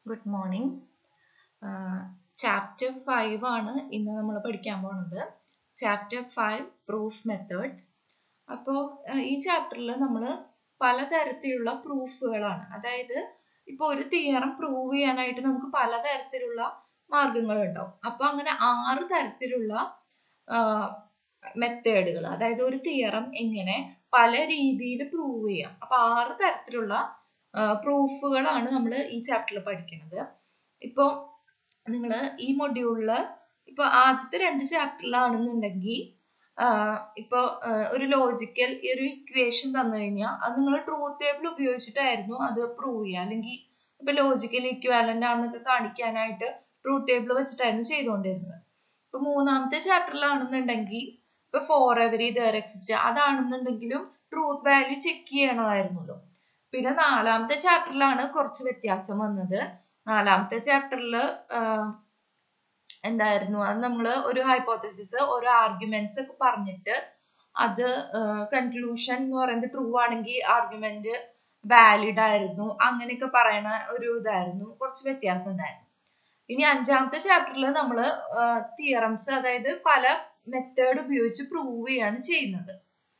Good morning chapter five ആണ് ഇന്ന് നമ്മൾ പഠിക്കാൻ പോണത് ചാപ്റ്റർ ഫൈവ് പ്രൂഫ് മെത്തേഡ്സ് അപ്പോൾ ഈ ചാപ്റ്ററിൽ നമ്മൾ പലതരത്തിലുള്ള പ്രൂഫുകളാണ് അതായത് ഇപ്പോൾ ഒരു തിയറം പ്രൂവ് ചെയ്യാനായിട്ട് നമുക്ക് പലതരത്തിലുള്ള മാർഗങ്ങൾ ഉണ്ടാവും അപ്പോൾ അങ്ങനെ ആറ് തരത്തിലുള്ള മെത്തേഡുകൾ അതായത് ഒരു തിയറം എങ്ങനെ പല രീതിയിൽ പ്രൂവ് ചെയ്യാം അപ്പൊ ആറ് തരത്തിലുള്ള പ്രൂഫുകളാണ് നമ്മൾ ഈ ചാപ്റ്ററിൽ പഠിക്കുന്നത് ഇപ്പോൾ നിങ്ങൾ ഈ മൊഡ്യൂളിൽ ഇപ്പോൾ ആദ്യത്തെ രണ്ട് ചാപ്റ്ററിലാണെന്നുണ്ടെങ്കിൽ ഇപ്പോൾ ഒരു ലോജിക്കൽ ഒരു ഇക്വേഷൻ തന്നു കഴിഞ്ഞാൽ അത് നിങ്ങൾ ട്രൂത്ത് ടേബിൾ ഉപയോഗിച്ചിട്ടായിരുന്നു അത് പ്രൂവ് ചെയ്യുക അല്ലെങ്കിൽ ഇപ്പൊ ലോജിക്കൽ ഇക്വാലന്റ് ആണെന്നൊക്കെ കാണിക്കാനായിട്ട് ട്രൂത്ത് ടേബിൾ വെച്ചിട്ടായിരുന്നു ചെയ്തുകൊണ്ടിരുന്നത് ഇപ്പൊ മൂന്നാമത്തെ ചാപ്റ്ററിലാണെന്നുണ്ടെങ്കിൽ ഇപ്പൊ ഫോർ എവരി ദർ എക്സിസ്റ്റ് അതാണെന്നുണ്ടെങ്കിലും ട്രൂത്ത് വാല്യൂ ചെക്ക് ചെയ്യണമായിരുന്നുള്ളൂ പിന്നെ നാലാമത്തെ ചാപ്റ്ററിലാണ് കുറച്ച് വ്യത്യാസം വന്നത് നാലാമത്തെ ചാപ്റ്ററിൽ എന്തായിരുന്നു അത് നമ്മൾ ഒരു ഹൈപ്പോത്തസിസ് ഓരോ ആർഗ്യുമെന്റ്സ് ഒക്കെ പറഞ്ഞിട്ട് അത് കൺക്ലൂഷൻ എന്ന് പറയുന്നത് ട്രൂ ആണെങ്കിൽ ആർഗ്യുമെന്റ് വാലിഡ് ആയിരുന്നു അങ്ങനെയൊക്കെ പറയണ ഒരു ഇതായിരുന്നു കുറച്ച് വ്യത്യാസം ഉണ്ടായിരുന്നു ഇനി അഞ്ചാമത്തെ ചാപ്റ്ററിൽ നമ്മൾ തിയറംസ് അതായത് പല മെത്തേഡ് ഉപയോഗിച്ച് പ്രൂവ് ചെയ്യാണ് ചെയ്യുന്നത്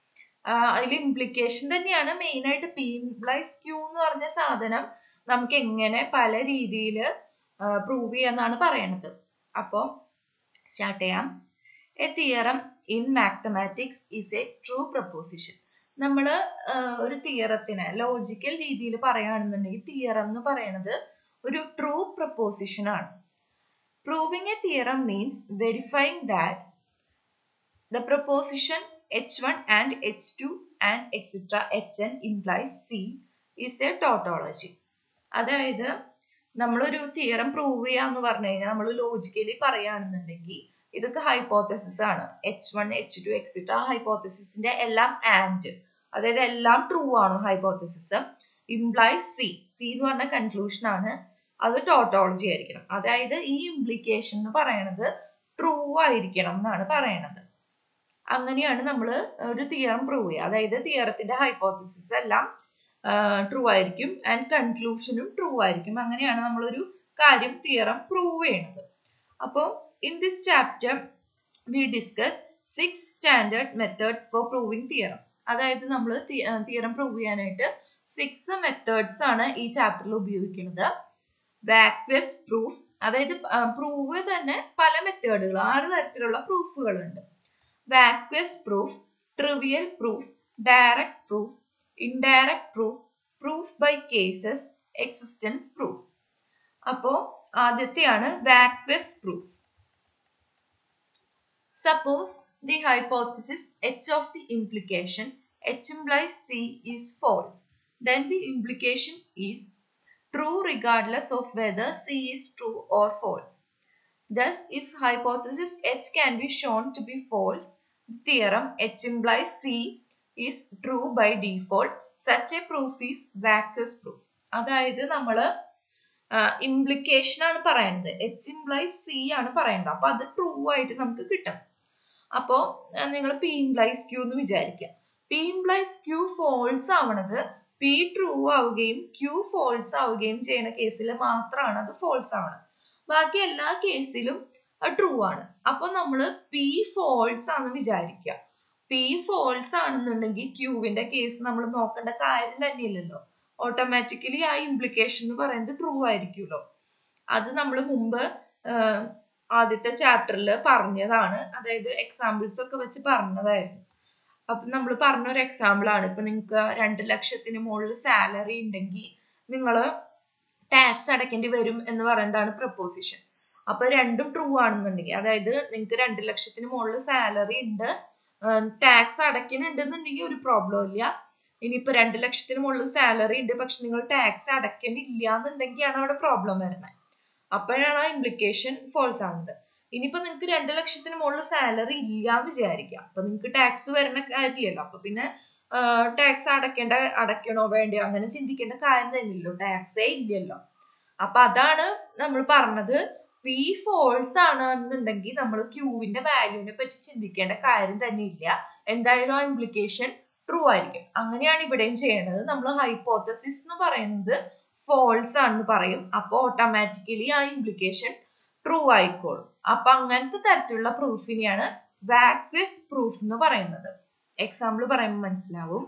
അതിൽ ഇംപ്ലിക്കേഷൻ തന്നെയാണ് മെയിൻ ആയിട്ട് പി ഇംപ്ലൈസ് ക്യൂ എന്ന് പറഞ്ഞ സാധനം നമുക്ക് എങ്ങനെ പല രീതിയിൽ പ്രൂവ് ചെയ്യാന്നാണ് പറയണത് അപ്പോൾ സ്റ്റാർട്ട് ചെയ്യാം a theorem in mathematics is a true proposition നമ്മൾ ഒരു തിയറത്തിന് ലോജിക്കൽ രീതിയിൽ പറയുകയാണെന്നുണ്ടെങ്കിൽ തിയറം എന്ന് പറയുന്നത് ഒരു ട്രൂ പ്രപ്പോസിഷൻ ആണ് proving a theorem means verifying that the proposition h1 and h2 and etc hn implies c is a tautology അതായത് നമ്മളൊരു തിയറം പ്രൂവ് ചെയ്യാന്ന് പറഞ്ഞു കഴിഞ്ഞാൽ നമ്മൾ ലോജിക്കലി പറയുകയാണെന്നുണ്ടെങ്കിൽ ഇതൊക്കെ ഹൈപ്പോത്തസിസ് ആണ് H one H two extra ഹൈപ്പോത്തസിസിന്റെ എല്ലാം ആൻഡ് അതായത് എല്ലാം ട്രൂ ആണ് ഹൈപ്പോത്തസിസ് ഇംപ്ലൈസ് സി സി എന്ന് പറഞ്ഞ കൺക്ലൂഷൻ ആണ് അത് ടോട്ടോളജി ആയിരിക്കണം അതായത് ഈ ഇംപ്ലിക്കേഷൻ എന്ന് പറയണത് ട്രൂ ആയിരിക്കണം എന്നാണ് പറയണത് അങ്ങനെയാണ് നമ്മൾ ഒരു തിയറം പ്രൂവ് ചെയ്യുക അതായത് തിയറത്തിന്റെ ഹൈപ്പോത്തസിസ് എല്ലാം ട്രൂ ആയിരിക്കും ആൻഡ് കൺക്ലൂഷനും ട്രൂ ആയിരിക്കും അങ്ങനെയാണ് നമ്മളൊരു കാര്യം തിയറം പ്രൂവ് ചെയ്യണത് അപ്പോൾ in this chapter we discuss six standard methods for proving theorems അതായത് നമ്മൾ തിയറം പ്രൂവ് ചെയ്യാനായിട്ട് സിക്സ് മെത്തേഡ്സ് ആണ് ഈ ചാപ്റ്ററിൽ ഉപയോഗിക്കുന്നത് വാക്വസ് പ്രൂഫ് അതായത് പ്രൂവ് തന്നെ പല മെത്തേഡുകൾ ആറ് തരത്തിലുള്ള പ്രൂഫുകളുണ്ട് vacuous proof, trivial proof, direct proof, indirect proof, proof by cases, existence proof. അപ്പോ ആദ്യത്തെയാണ് vacuous proof. Suppose the hypothesis H of the implication H implies C is false. Then the implication is true regardless of whether C is true or false. Thus, if hypothesis H can be shown to be false, the theorem H implies C is true by default. Such a proof is vacuous proof. അതായത് നമ്മൾ implication ആണ് പറയുന്നത് H implies C ആണ് പറയുന്നത് അപ്പൊ അത് true ആയിട്ട് നമുക്ക് കിട്ടും അപ്പോ നിങ്ങൾ പി ഇംപ്ലൈസ് ക്യൂ എന്ന് വിചാരിക്കുക പി ഇംപ്ലൈസ് ക്യൂ ഫോൾസ് ആവണത് പി ട്രൂ ആവുകയും ക്യൂ ഫോൾസ് ആവുകയും ചെയ്യുന്ന കേസിൽ മാത്രമാണ് അത് ഫോൾസ് ആവണത് ബാക്കി എല്ലാ കേസിലും ട്രൂ ആണ് അപ്പൊ നമ്മൾ പി ഫോൾസ് ആണെന്ന് വിചാരിക്കുക പി ഫോൾസ് ആണെന്നുണ്ടെങ്കിൽ ക്യൂവിന്റെ കേസ് നമ്മൾ നോക്കേണ്ട കാര്യം തന്നെയില്ലല്ലോ ഓട്ടോമാറ്റിക്കലി ആ ഇംപ്ലിക്കേഷൻ എന്ന് പറയുന്നത് ട്രൂ ആയിരിക്കുമല്ലോ അത് നമ്മൾ മുമ്പ് ആദ്യത്തെ ചാപ്റ്ററിൽ പറഞ്ഞതാണ് അതായത് എക്സാമ്പിൾസ് ഒക്കെ വെച്ച് പറഞ്ഞതായിരുന്നു അപ്പൊ നമ്മൾ പറഞ്ഞ ഒരു എക്സാമ്പിൾ ആണ് ഇപ്പൊ നിങ്ങൾക്ക് രണ്ട് ലക്ഷത്തിന് മുകളിൽ സാലറി ഉണ്ടെങ്കിൽ നിങ്ങൾ ടാക്സ് അടയ്ക്കേണ്ടി വരും എന്ന് പറയുന്നതാണ് പ്രപ്പോസിഷൻ അപ്പൊ രണ്ടും ട്രൂ ആണെന്നുണ്ടെങ്കിൽ അതായത് നിങ്ങൾക്ക് രണ്ട് ലക്ഷത്തിന് മുകളിൽ സാലറി ഉണ്ട് ടാക്സ് അടയ്ക്കുന്നുണ്ടെന്നുണ്ടെങ്കിൽ ഒരു പ്രോബ്ലം ഇല്ല ഇനിയിപ്പോ രണ്ട് ലക്ഷത്തിന് മുകളിൽ സാലറി ഉണ്ട് പക്ഷെ നിങ്ങൾ ടാക്സ് അടയ്ക്കേണ്ടില്ല എന്നുണ്ടെങ്കിലാണ് അവിടെ പ്രോബ്ലം വരുന്നത് അപ്പോഴാണ് ആ ഇംപ്ലിക്കേഷൻ ഫോൾസ് ആവുന്നത് ഇനിയിപ്പോ നിങ്ങൾക്ക് രണ്ട് ലക്ഷത്തിന് മുകളിൽ സാലറി ഇല്ല എന്ന് വിചാരിക്കാം അപ്പൊ നിങ്ങൾക്ക് ടാക്സ് വരുന്ന കാര്യമല്ലോ അപ്പൊ പിന്നെ ടാക്സ് അടയ്ക്കേണ്ട അടയ്ക്കണോ വേണ്ടയോ അങ്ങനെ ചിന്തിക്കേണ്ട കാര്യം തന്നെയല്ലോ ടാക്സേ ഇല്ലല്ലോ അപ്പൊ അതാണ് നമ്മൾ പറഞ്ഞത് പി ഫോൾസ് ആണെന്നുണ്ടെങ്കിൽ നമ്മൾ ക്യൂവിന്റെ വാല്യൂവിനെ പറ്റി ചിന്തിക്കേണ്ട കാര്യം തന്നെ ഇല്ല എന്തായാലും ആ ഇംപ്ലിക്കേഷൻ ട്രൂ ആയിരിക്കും അങ്ങനെയാണ് ഇവിടെയും ചെയ്യേണ്ടത് നമ്മൾ ഹൈപ്പോത്തസിസ് എന്ന് പറയുന്നത് ഫോൾസ് ആണെന്ന് പറയും അപ്പോൾ ഓട്ടോമാറ്റിക്കലി ആ ഇംപ്ലിക്കേഷൻ ട്രൂ ആയിക്കോളും അപ്പൊ അങ്ങനത്തെ തരത്തിലുള്ള പ്രൂഫിനെയാണ് വാക്വസ് പ്രൂഫ് എന്ന് പറയുന്നത് എക്സാമ്പിൾ പറയുമ്പോൾ മനസ്സിലാവും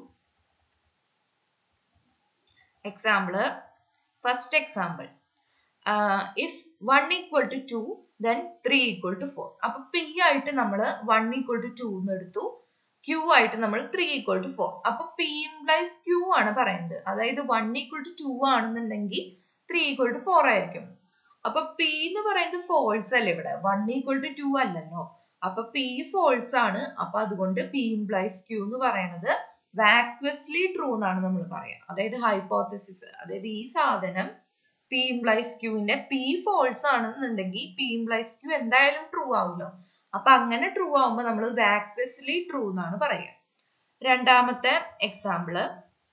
example first example if one equal to two then three equal to four അപ്പൊ പി ആയിട്ട് നമ്മൾ വൺ ഈക്വൽ ടു ടു എന്ന് എടുത്തു ക്യൂ ആയിട്ട് നമ്മൾ ത്രീ ഈക്വൽ ടു ഫോർ അപ്പൊ പി ഇംപ്ലൈസ് ക്യൂ ആണ് പറയുന്നത് അതായത് വൺ ഈക്വൽ ടു ടു ആണെന്നുണ്ടെങ്കിൽ ത്രീ ഈക്വൽ ടു ഫോർ ആയിരിക്കും അപ്പൊ പി എന്ന് പറയുന്നത് ഫോൾസ് അല്ലേ ഇവിടെ വൺ ഈക്വൽ ടു ടു അല്ലല്ലോ അപ്പൊ പി ഫോൾസ് ആണ് അപ്പൊ അതുകൊണ്ട് പി ഇംപ്ലൈസ് ക്യൂ എന്ന് പറയുന്നത് വാക്വസ്ലി ട്രൂ എന്നാണ് നമ്മൾ പറയാം അതായത് ഹൈപ്പോത്തസിസ് അതായത് ഈ സാധനം പി ഇംപ്ലൈസ് ക്യൂവിന്റെ പി ഫോൾസ് ആണെന്നുണ്ടെങ്കിൽ പി ഇംപ്ലൈസ് ക്യൂ എന്തായാലും ട്രൂ ആവുമല്ലോ അപ്പൊ അങ്ങനെ ട്രൂ ആവുമ്പോൾ നമ്മൾ വാക്വസ്ലി ട്രൂ എന്നാണ് പറയുക രണ്ടാമത്തെ example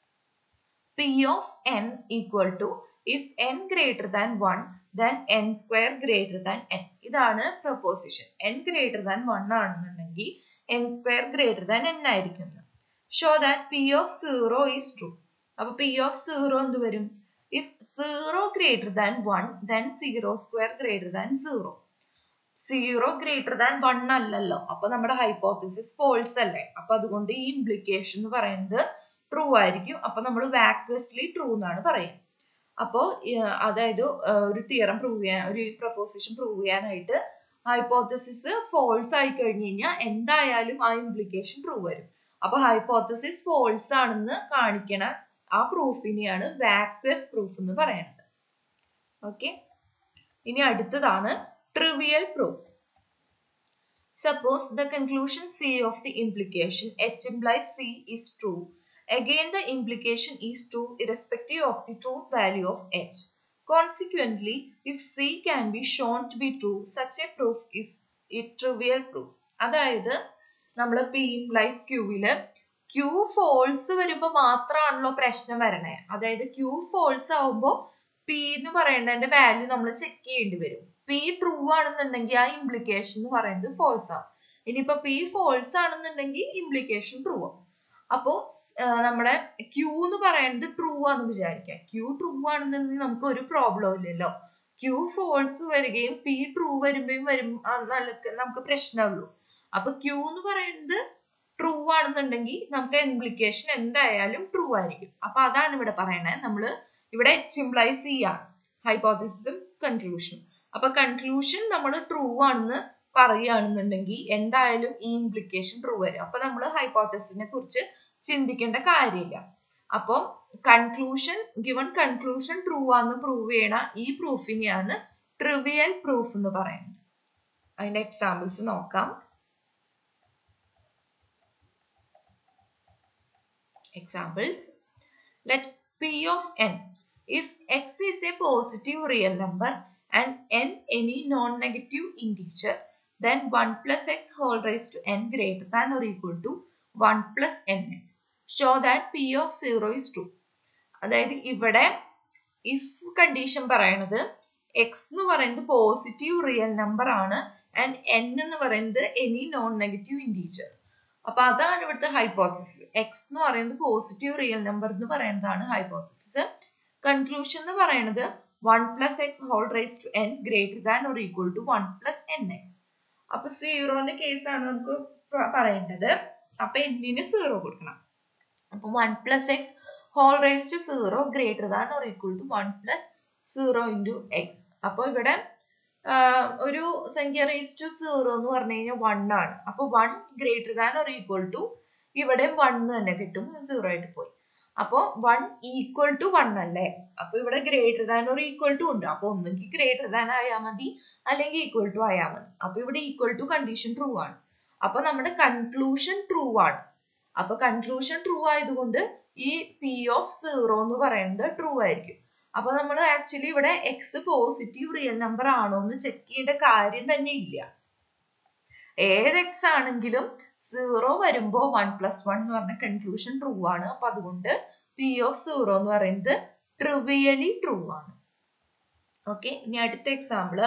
P of N equal to if N greater than one then N square greater than N ഇതാണ് proposition N greater than one ആണെന്നുണ്ടെങ്കിൽ N square greater than N ആയിരിക്കും show that P of zero is true അപ്പൊ P of zero എന്ത് വരും if zero greater than one then zero square greater than zero zero greater than one അല്ലല്ലോ അപ്പൊ നമ്മുടെ hypothesis false അല്ലേ അപ്പൊ അതുകൊണ്ട് ഈ ഇംപ്ലിക്കേഷൻ എന്ന് പറയുന്നത് ട്രൂ ആയിരിക്കും അപ്പൊ നമ്മൾ വാക്വസ്ലി ട്രൂ എന്നാണ് പറയുക അപ്പോൾ അതായത് ഒരു തിയറം പ്രൂവ് ചെയ്യാൻ ഒരു പ്രപ്പോസിഷൻ പ്രൂവ് ചെയ്യാനായിട്ട് ഹൈപ്പോത്തസിസ് ഫോൾസ് ആയി കഴിഞ്ഞു കഴിഞ്ഞാൽ എന്തായാലും ആ ഇംപ്ലിക്കേഷൻ ട്രൂ വരും അപ്പൊ ഹൈപ്പോത്തസിസ് ഫോൾസ് ആണെന്ന് കാണിക്കണ ആ പ്രൂഫിനെയാണ് വാക്വസ് പ്രൂഫ് എന്ന് പറയുന്നത് ഓക്കെ ഇനി അടുത്തതാണ് trivial proof suppose the conclusion C of the implication H implies C is true Again, the implication is true irrespective of the truth value of h. Consequently, if c can be shown to be true, such a proof is a trivial proof. അതായത് നമ്മൾ P implies ക്യൂവില് Q false വരുമ്പോൾ മാത്രമാണല്ലോ പ്രശ്നം വരണേ അതായത് Q false ആവുമ്പോൾ P എന്ന് പറയേണ്ടതിന്റെ വാല്യൂ നമ്മൾ ചെക്ക് ചെയ്യേണ്ടി വരും പി ട്രൂ ആണെന്നുണ്ടെങ്കിൽ ആ ഇംപ്ലിക്കേഷൻ എന്ന് പറയുന്നത് ഫോൾസ് ആവും ഇനിയിപ്പോ പി ഫോൾസ് ആണെന്നുണ്ടെങ്കിൽ ഇംപ്ലിക്കേഷൻ ട്രൂ ആവും അപ്പോ നമ്മുടെ ക്യൂ എന്ന് പറയുന്നത് ട്രൂ ആണെന്ന് വിചാരിക്കാം ക്യൂ ട്രൂ ആണെന്നുണ്ടെങ്കിൽ നമുക്ക് ഒരു പ്രോബ്ലം ഇല്ലല്ലോ ക്യൂ ഫോൾസ് വരികയും പി ട്രൂ വരുമ്പോഴും വരും നമുക്ക് പ്രശ്നമുള്ളൂ അപ്പൊ ക്യൂ എന്ന് പറയുന്നത് ട്രൂ ആണെന്നുണ്ടെങ്കിൽ നമുക്ക് ഇംപ്ലിക്കേഷൻ എന്തായാലും ട്രൂ ആയിരിക്കും അപ്പൊ അതാണ് ഇവിടെ പറയണേ നമ്മൾ ഇവിടെ എച്ച് ഇംപ്ലൈസ് ചെയ്യാണ് ഹൈപ്പോത്തിസിസും കൺക്ലൂഷനും അപ്പൊ കൺക്ലൂഷൻ നമ്മൾ ട്രൂ ആണെന്ന് പറയുകയാണെന്നുണ്ടെങ്കിൽ എന്തായാലും ഈ ഇംപ്ലിക്കേഷൻ ട്രൂ വരും അപ്പൊ നമ്മൾ ഹൈപ്പോത്തസിസിനെ കുറിച്ച് ചിന്തിക്കേണ്ട കാര്യമില്ല അപ്പം കൺക്ലൂഷൻ ഗിവൺ കൺക്ലൂഷൻ ട്രൂ ആണെന്ന് പ്രൂവ് ചെയ്യണ ഈ പ്രൂഫിനെയാണ് ട്രിവിയൽ പ്രൂഫ് എന്ന് പറയുന്നത് അതിന്റെ എക്സാമ്പിൾസ് നോക്കാം examples let P of N if X is a positive real number and n any non-negative integer then 1 plus x whole raised to n greater than or equal to 1 plus nx. Show that p of 0 is true. അതായത് ഇവിടെ if condition പറയണത് X എന്ന് പറയുന്നത് positive real number ആണ് and N എന്ന് പറയുന്നത് any non negative integer അപ്പൊ അതാണ് ഇവിടുത്തെ ഹൈപ്പോത്തിസിസ് എക്സ് എന്ന് പറയുന്നത് പോസിറ്റീവ് റിയൽ നമ്പർ എന്ന് പറയുന്നതാണ് ഹൈപ്പോത്തിസിസ് കൺക്ലൂഷൻ എന്ന് പറയുന്നത് 1 plus x whole raised to n greater than or equal to 1 plus nx. അപ്പൊ സീറോന്റെ കേസാണ് നമുക്ക് പറയേണ്ടത് അപ്പൊ എന്നിന് സീറോ കൊടുക്കണം അപ്പൊ one plus X whole raise to zero greater than or equal to one plus zero into X അപ്പൊ ഇവിടെ ഒരു സംഖ്യ റേസ് ടു സീറോ എന്ന് പറഞ്ഞു കഴിഞ്ഞാൽ വൺ ആണ് അപ്പൊ one greater than or equal to ഇവിടെ വൺ തന്നെ കിട്ടും സീറോ ആയിട്ട് പോയി അപ്പോ വൺ ഈക്വൽ ടു വൺ അല്ലേ അപ്പൊ ഇവിടെ ഗ്രേറ്റർ ദാൻ ഒരു ഈക്വൽ ടു ഉണ്ട് അപ്പൊ ഒന്നെങ്കിൽ ഗ്രേറ്റർ ദാൻ ആയാൽ മതി അല്ലെങ്കിൽ ഈക്വൽ ടു ആയാൽ മതി അപ്പൊ ഇവിടെ ഈക്വൽ ടു കണ്ടീഷൻ ട്രൂ ആണ് അപ്പൊ നമ്മുടെ കൺക്ലൂഷൻ ട്രൂ ആണ് അപ്പൊ കൺക്ലൂഷൻ ട്രൂ ആയതുകൊണ്ട് ഈ പി ഓഫ് സീറോ എന്ന് പറയുന്നത് ട്രൂ ആയിരിക്കും അപ്പൊ നമ്മൾ ആക്ച്വലി ഇവിടെ എക്സ് പോസിറ്റീവ് റിയൽ നമ്പർ ആണോ എന്ന് ചെക്ക് ചെയ്യേണ്ട കാര്യം തന്നെ ഇല്ല ഏത് എക്സ് ആണെങ്കിലും സീറോ വരുമ്പോ വൺ പ്ലസ് വൺ എന്ന് പറഞ്ഞ കൺക്ലൂഷൻ ട്രൂ ആണ് അപ്പൊ അതുകൊണ്ട് പി ഓഫ് സീറോ എന്ന് പറയുന്നത് ട്രിവിയലി ട്രൂ ആണ് ഓക്കെ ഇനി അടുത്ത example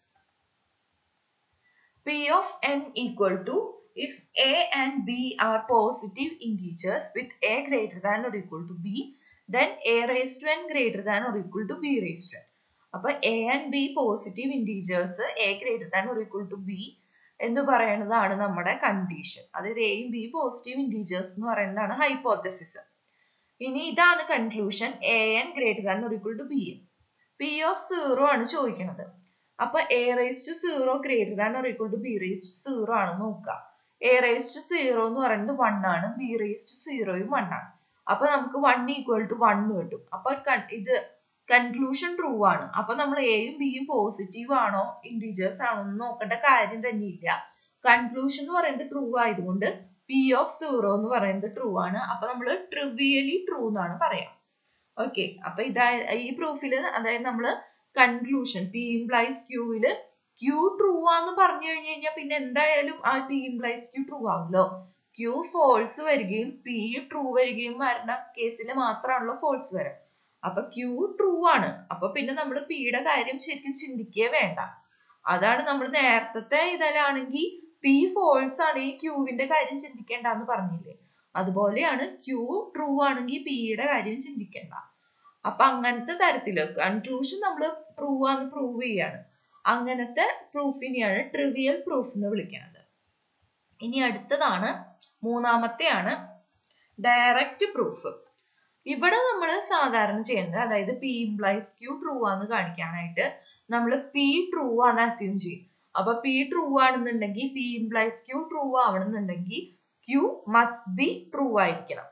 P of N equal to if a and b are positive integers with a greater than or equal to b then A raise to N greater than or equal to B raise to N അപ്പൊ A and B positive integers A greater than or equal to B എന്ന് പറയുന്നതാണ് നമ്മുടെ condition അതായത് എയും B positive integers എന്ന് പറയുന്നതാണ് hypothesis ഇനി ഇതാണ് conclusion A N greater than or equal to B N P of zero ആണ് ചോദിക്കുന്നത് അപ്പൊ A raise to zero greater than or equal to B raise to zero ആണ് നോക്കുക എ റേസ് ടു സീറോ എന്ന് പറയുന്നത് one ആണ് B raise to സീറോയും one ആണ് അപ്പൊ നമുക്ക് വൺ ഈക്വൽ ടു വൺ കിട്ടും അപ്പൊ ഇത് കൺക്ലൂഷൻ ട്രൂ ആണ് അപ്പൊ നമ്മൾ എയും ബിയും പോസിറ്റീവ് ആണോ ഇൻറ്റീജേഴ്സ് ആണോ എന്ന് നോക്കേണ്ട കാര്യം തന്നെ ഇല്ല കൺക്ലൂഷൻ എന്ന് പറയുന്നത് ട്രൂ ആയതുകൊണ്ട് പി ഓഫ് സീറോ എന്ന് പറയുന്നത് ട്രൂ ആണ് അപ്പൊ നമ്മൾ ട്രിവിയലി ട്രൂ എന്നാണ് പറയാം ഓക്കെ അപ്പൊ ഇതാ ഈ പ്രൂഫില് അതായത് നമ്മള് കൺക്ലൂഷൻ പി ഇംപ്ലൈസ് ക്യൂവില് ക്യൂ ട്രൂ ആന്ന് പറഞ്ഞു കഴിഞ്ഞു കഴിഞ്ഞാൽ പിന്നെ എന്തായാലും ആ പി ഇംപ്ലൈസ് ക്യൂ ട്രൂ ആവുമല്ലോ ക്യൂ ഫോൾസ് വരികയും പി ട്രൂ വരികയും വരുന്ന കേസിൽ മാത്രമാണല്ലോ ഫോൾസ് വരിക അപ്പൊ ക്യൂ ട്രൂ ആണ് അപ്പൊ പിന്നെ നമ്മൾ പിയുടെ കാര്യം ശരിക്കും ചിന്തിക്കേ വേണ്ട അതാണ് നമ്മൾ നേരത്തെ ഇതിലാണെങ്കിൽ പി ഫോൾസ് ആണെങ്കിൽ ക്യൂവിന്റെ കാര്യം ചിന്തിക്കേണ്ടെന്ന് പറഞ്ഞില്ലേ അതുപോലെയാണ് ക്യൂ ട്രൂ ആണെങ്കിൽ പിയുടെ കാര്യം ചിന്തിക്കേണ്ട അപ്പൊ അങ്ങനത്തെ തരത്തില് കൺക്ലൂഷൻ നമ്മൾ ട്രൂ ആന്ന് പ്രൂവ് ചെയ്യാണ് അങ്ങനത്തെ പ്രൂഫിനെയാണ് ട്രിവിയൽ പ്രൂഫ് എന്ന് വിളിക്കുന്നത് ഇനി അടുത്തതാണ് മൂന്നാമത്തെയാണ് ഡയറക്റ്റ് പ്രൂഫ് ഇവിടെ നമ്മൾ സാധാരണ ചെയ്യുന്നത് അതായത് പി ഇംപ്ലൈസ് ക്യൂ ട്രൂ ആന്ന് കാണിക്കാനായിട്ട് നമ്മൾ പി ട്രൂ ആന്ന് അസ്യൂം ചെയ്യും അപ്പൊ പി ട്രൂ ആണെന്നുണ്ടെങ്കിൽ പി ഇംപ്ലൈസ് ക്യൂ ട്രൂ ആവണമെന്നുണ്ടെങ്കിൽ ക്യൂ മസ്റ്റ് ബി ട്രൂ ആയിരിക്കണം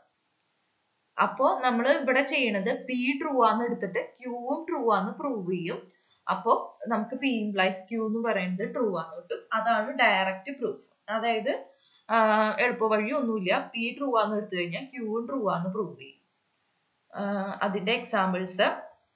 അപ്പോ നമ്മൾ ഇവിടെ ചെയ്യണത് പി ട്രൂ ആന്ന് എടുത്തിട്ട് ക്യൂവും ട്രൂ ആന്ന് പ്രൂവ് ചെയ്യും അപ്പോ നമുക്ക് പി ഇംപ്ലൈസ് ക്യൂ എന്ന് പറയുന്നത് ട്രൂ ആന്ന് കിട്ടും അതാണ് ഡയറക്റ്റ് പ്രൂഫ് അതായത് എളുപ്പ വഴി ഒന്നുമില്ല പി ട്രൂ ആന്ന് എടുത്തു കഴിഞ്ഞാൽ ക്യൂവും ട്രൂ ആന്ന് പ്രൂവ് ചെയ്യും അതിന്റെ examples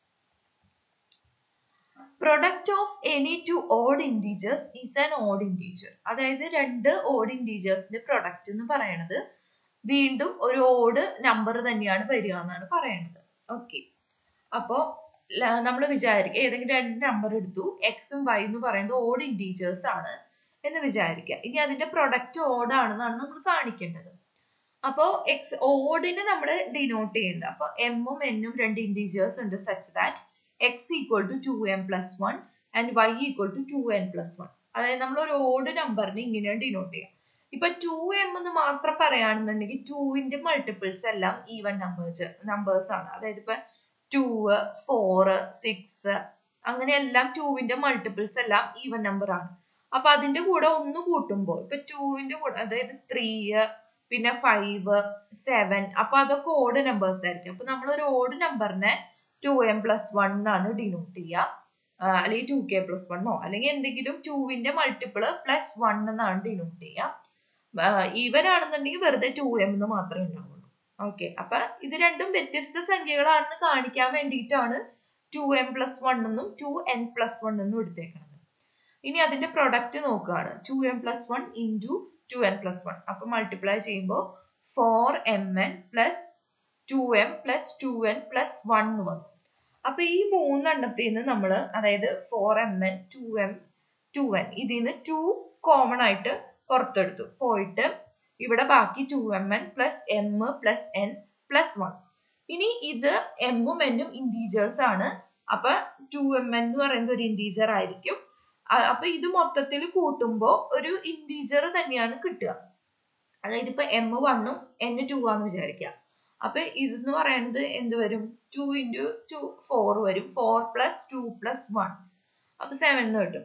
product of any two odd integers is an odd integer അതായത് രണ്ട് ഓഡ് ഇൻറ്റീജേഴ്സിന്റെ പ്രൊഡക്റ്റ് എന്ന് പറയണത് വീണ്ടും ഒരു ഓഡ് നമ്പർ തന്നെയാണ് വരിക എന്നാണ് പറയണത് ഓക്കെ അപ്പോ നമ്മൾ വിചാരിക്കുക ഏതെങ്കിലും രണ്ട് നമ്പർ എടുത്തു എക്സും വൈ എന്ന് പറയുന്നത് ഓഡ് ഇൻറ്റീജേഴ്സ് ആണ് എന്ന് വിചാരിക്കുക ഇനി അതിന്റെ പ്രൊഡക്റ്റ് ഓഡ് ആണെന്നാണ് നമ്മൾ കാണിക്കേണ്ടത് അപ്പോ എക്സ് ഓഡിനെ നമ്മൾ ഡിനോട്ട് ചെയ്യുന്നുണ്ട് അപ്പൊ എമ്മും എന്നും രണ്ട് ഇൻറ്റീജേഴ്സ് ഉണ്ട് such that X equal to two M plus one and Y equal to two N plus one അതായത് നമ്മൾ ഒരു ഓഡ് നമ്പറിനെ ഇങ്ങനെയാണ് ഡിനോട്ട് ചെയ്യുക ഇപ്പൊ ടു എം എന്ന് മാത്രം പറയുകയാണെന്നുണ്ടെങ്കിൽ ടൂവിന്റെ മൾട്ടിപ്പിൾസ് എല്ലാം ഈവൻ നമ്പേഴ്സ് നമ്പേഴ്സ് ആണ് അതായത് ഇപ്പൊ ടു ഫോർ സിക്സ് അങ്ങനെ എല്ലാം ടൂവിന്റെ മൾട്ടിപ്പിൾസ് എല്ലാം ഈവൻ നമ്പർ ആണ് അപ്പൊ അതിന്റെ കൂടെ ഒന്ന് കൂട്ടുമ്പോൾ ഇപ്പൊ ടൂവിന്റെ കൂടെ അതായത് ത്രീ പിന്നെ ഫൈവ് സെവൻ അപ്പൊ അതൊക്കെ ഓഡ് നമ്പേഴ്സ് ആയിരിക്കും അപ്പൊ നമ്മൾ ഒരു ഓഡ് നമ്പറിനെ ടു എം പ്ലസ് വൺ എന്നാണ് ഡിനോട്ട് ചെയ്യുക അല്ലെങ്കിൽ ടു കെ പ്ലസ് വണ്ണോ അല്ലെങ്കിൽ എന്തെങ്കിലും ടൂവിന്റെ മൾട്ടിപ്പിള് പ്ലസ് വൺ എന്നാണ് ഡിനോട്ട് ചെയ്യുക ഈവൻ ആണെന്നുണ്ടെങ്കിൽ വെറുതെ ടു എം എന്ന് മാത്രമേ ഉണ്ടാവുള്ളൂ ഓക്കെ അപ്പൊ ഇത് രണ്ടും വ്യത്യസ്ത സംഖ്യകളാണെന്ന് കാണിക്കാൻ വേണ്ടിയിട്ടാണ് ടു എം പ്ലസ് വൺ എന്നും ടു എൻ പ്ലസ് വൺ എന്നും എടുത്തേക്കുന്നത് ഇനി അതിന്റെ പ്രൊഡക്റ്റ് നോക്കുകയാണ് two M plus one into two N plus one അപ്പൊ മൾട്ടിപ്ലൈ ചെയ്യുമ്പോൾ four M N plus two M plus two N plus one എന്ന് വന്നു അപ്പൊ ഈ മൂന്നെണ്ണത്തിൽ നിന്ന് നമ്മൾ അതായത് four M N two M two N ഇതിൽ നിന്ന് ടു കോമൺ ആയിട്ട് പുറത്തെടുത്തു പോയിട്ട് ഇവിടെ ബാക്കി two M N plus M plus N plus one ഇനി ഇത് എമ്മും എന്നും ഇൻറ്റീജേഴ്സ് ആണ് അപ്പൊ ടു എം എൻ എന്ന് പറയുന്നത് ഒരു ഇൻറ്റീജർ ആയിരിക്കും അപ്പൊ ഇത് മൊത്തത്തിൽ കൂട്ടുമ്പോൾ ഒരു ഇൻറ്റീജർ തന്നെയാണ് കിട്ടുക അതായത് ഇപ്പൊ എം വണ്ണും എൻ ടു ആന്ന് വിചാരിക്കുക അപ്പൊ ഇതെന്ന് പറയുന്നത് എന്ത് വരും ടു ഇൻറ്റു ടു ഫോർ വരും four plus two plus one അപ്പൊ സെവൻ എന്ന് കിട്ടും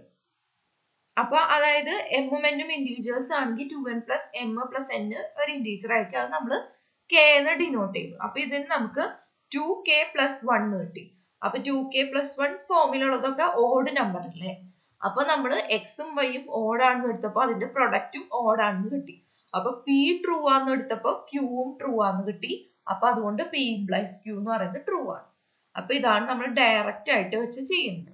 അപ്പൊ അതായത് എമ്മും എന്നും ഇൻഡിവിജ്വൽസ് ആണെങ്കിൽ two N plus M plus N ഒരു ഇൻഡിവിജ്വൽ ആയിരിക്കും അത് നമ്മൾ കെ എന്ന് ഡിനോട്ട് ചെയ്തു അപ്പൊ ഇതിന് നമുക്ക് ടു കെ പ്ലസ് വൺ കിട്ടി അപ്പൊ ടു കെ പ്ലസ് വൺ ഫോമിലുള്ളതൊക്കെ ഓഡ് നമ്പർ അല്ലേ അപ്പൊ നമ്മൾ എക്സും വൈയും ഓടാണെന്ന് എടുത്തപ്പോ അതിന്റെ പ്രൊഡക്റ്റും ഓടാണെന്ന് കിട്ടി അപ്പൊ പി ട്രൂ ആന്ന് എടുത്തപ്പോ ക്യൂവും ട്രൂ ആന്ന് കിട്ടി അപ്പൊ അതുകൊണ്ട് പി ഇംപ്ലൈസ് ക്യൂ എന്ന് പറയുന്നത് ട്രൂ ആണ് അപ്പൊ ഇതാണ് നമ്മൾ ഡയറക്റ്റ് ആയിട്ട് വെച്ച് ചെയ്യുന്നത്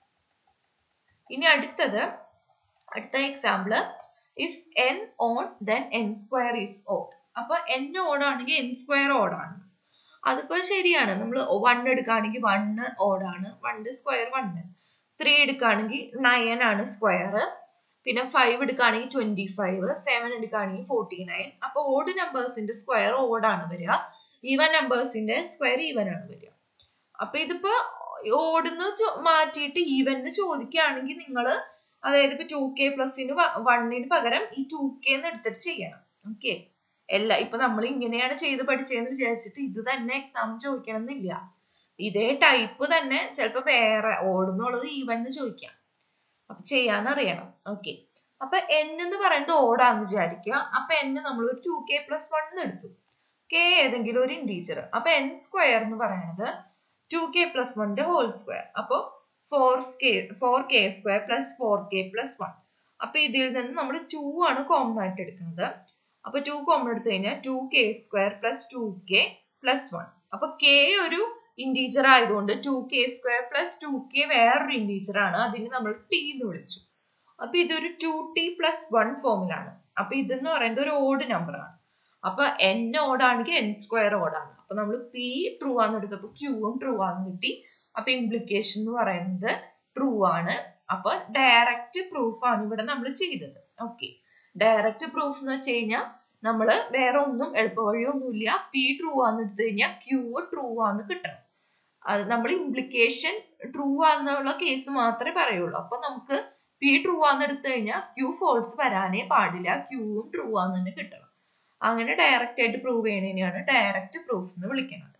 ഇനി അടുത്തത് അടുത്ത example if N on then N square is odd അപ്പൊ എൻ ഓഡ് ആണെങ്കിൽ എൻ സ്ക്വയർ ഓഡ് ആണ് അതിപ്പോ ശരിയാണ് നമ്മൾ വൺ എടുക്കുകയാണെങ്കിൽ വണ്ണ് ഓടാണ് വണ്ണ് സ്ക്വയർ വണ്ണ് ത്രീ എടുക്കുകയാണെങ്കിൽ നയൻ ആണ് സ്ക്വയർ പിന്നെ ഫൈവ് എടുക്കുകയാണെങ്കിൽ ട്വന്റി ഫൈവ് സെവൻ എടുക്കുകയാണെങ്കിൽ ഫോർട്ടി നയൻ അപ്പൊ ഓഡ് നമ്പേഴ്സിന്റെ സ്ക്വയർ ഓടാണ് വരിക ഈവൻ നമ്പേഴ്സിന്റെ സ്ക്വയർ ഈവൻ ആണ് വരിക അപ്പൊ ഇതിപ്പോ ഓടുന്ന് മാറ്റിയിട്ട് ഈവൻ ചോദിക്കുകയാണെങ്കിൽ നിങ്ങൾ അതായത് ഇപ്പൊ ടു കെ പ്ലസിന് വണ്ണിന് പകരം ഈ ടു കെ എന്ന് എടുത്തിട്ട് ചെയ്യണം ഓക്കെ അല്ല ഇപ്പൊ നമ്മൾ ഇങ്ങനെയാണ് ചെയ്ത് പഠിച്ചതെന്ന് വിചാരിച്ചിട്ട് ഇത് തന്നെ എക്സാം ചോദിക്കണം എന്നില്ല ഇതേ ടൈപ്പ് തന്നെ ചിലപ്പോ വേറെ ഓടുന്നുള്ളത് ഈവൻ എന്ന് ചോദിക്കാം അപ്പൊ ചെയ്യാൻ അറിയണം ഓക്കെ അപ്പൊ എൻ എന്ന് പറയുന്നത് ഓടാന്ന് വിചാരിക്കുക അപ്പൊ എൻ നമ്മൾ ഒരു ടു കെ പ്ലസ് വൺ എടുത്തു കെ ഏതെങ്കിലും ഒരു ഇൻറ്റീജർ അപ്പൊ എൻ സ്ക്വയർ എന്ന് പറയുന്നത് ടു കെ പ്ലസ് വണ്ണിന്റെ ഹോൾ സ്ക്വയർ അപ്പൊ four K four K square plus four K plus one അപ്പൊ ഇതിൽ നിന്ന് നമ്മൾ ടു ആണ് കോമൺ ആയിട്ട് എടുക്കുന്നത് അപ്പൊ ടു കോമൺ എടുത്തു കഴിഞ്ഞാൽ two K square plus two K plus one അപ്പൊ കെ ഒരു ഇൻറ്റീജർ ആയതുകൊണ്ട് two K square plus two K വേറൊരു ഇൻറ്റീജർ ആണ് അതിന് നമ്മൾ ടി എന്ന് വിളിച്ചു അപ്പൊ ഇതൊരു ടു ടി പ്ലസ് വൺ ഫോമിലാണ് അപ്പൊ ഇതെന്ന് പറയുന്നത് ഒരു ഓഡ് നമ്പർ ആണ് അപ്പൊ എൻ ഓടാണെങ്കിൽ എൻ സ്ക്വയർ ഓടാണ് അപ്പൊ നമ്മൾ പി ട്രൂ ആന്ന് എടുത്തപ്പോ ക്യൂവും ട്രൂ ആന്ന് കിട്ടി അപ്പൊ ഇംപ്ലിക്കേഷൻ എന്ന് പറയുന്നത് ട്രൂ ആണ് അപ്പൊ ഡയറക്റ്റ് പ്രൂഫ് ആണ് ഇവിടെ നമ്മൾ ചെയ്തത് ഓക്കെ ഡയറക്റ്റ് പ്രൂഫ് എന്ന് വെച്ച് കഴിഞ്ഞാൽ നമ്മൾ വേറെ ഒന്നും എളുപ്പവഴിയൊന്നുമില്ല പി ട്രൂ ആന്ന് എടുത്തു കഴിഞ്ഞാൽ ക്യൂ ട്രൂ ആന്ന് കിട്ടണം അത് നമ്മൾ ഇംപ്ലിക്കേഷൻ ട്രൂ ആന്നുള്ള കേസ് മാത്രമേ പറയുള്ളൂ അപ്പൊ നമുക്ക് പി ട്രൂ ആന്ന് എടുത്തു കഴിഞ്ഞാൽ ക്യൂ ഫോൾസ് വരാനേ പാടില്ല ക്യൂവും ട്രൂ ആന്ന് തന്നെ കിട്ടണം അങ്ങനെ ഡയറക്റ്റ് ആയിട്ട് പ്രൂവ് ചെയ്യണതിനെയാണ് ഡയറക്റ്റ് പ്രൂഫ് എന്ന് വിളിക്കുന്നത്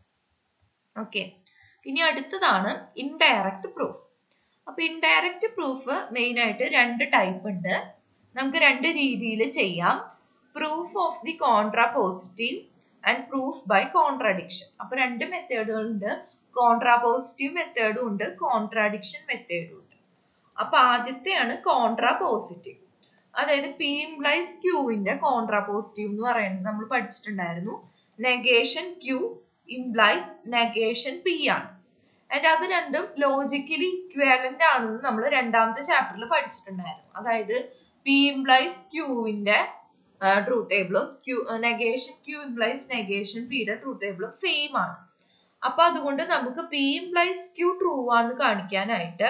ഓക്കെ ഇനി അടുത്തതാണ് ഇൻഡയറക്റ്റ് പ്രൂഫ് അപ്പൊ ഇൻഡയറക്റ്റ് പ്രൂഫ് മെയിൻ ആയിട്ട് രണ്ട് ടൈപ്പ് ഉണ്ട് നമുക്ക് രണ്ട് രീതിയിൽ ചെയ്യാം proof of the contrapositive and proof by contradiction അപ്പൊ രണ്ട് മെത്തേഡുകൾ ഉണ്ട് കോൺട്രാ പോസിറ്റീവ് മെത്തേഡും ഉണ്ട് കോൺട്രാഡിക്ഷൻ മെത്തേഡും ഉണ്ട് അപ്പൊ ആദ്യത്തെയാണ് കോൺട്രാ പോസിറ്റീവ് അതായത് പി ഇംപ്ലൈസ് ക്യൂവിന്റെ കോൺട്രാ പോസിറ്റീവ് എന്ന് പറയുന്നത് നമ്മൾ പഠിച്ചിട്ടുണ്ടായിരുന്നു negation Q implies negation P ആണ് ആൻഡ് അത് രണ്ടും ലോജിക്കലി ഇക്വാലന്റ് ആണെന്ന് നമ്മൾ രണ്ടാമത്തെ ചാപ്റ്ററിൽ പഠിച്ചിട്ടുണ്ടായിരുന്നു അതായത് പി ഇംപ്ലൈസ് ക്യൂവിന്റെ ട്രൂത്ത് ടേബിളും Q negation Q implies negation പിയുടെ ട്രൂത്ത് ടേബിളും സെയിം ആണ് അപ്പൊ അതുകൊണ്ട് നമുക്ക് പി ഇംപ്ലൈസ് ക്യൂ ട്രൂ ആണെന്ന് കാണിക്കാനായിട്ട്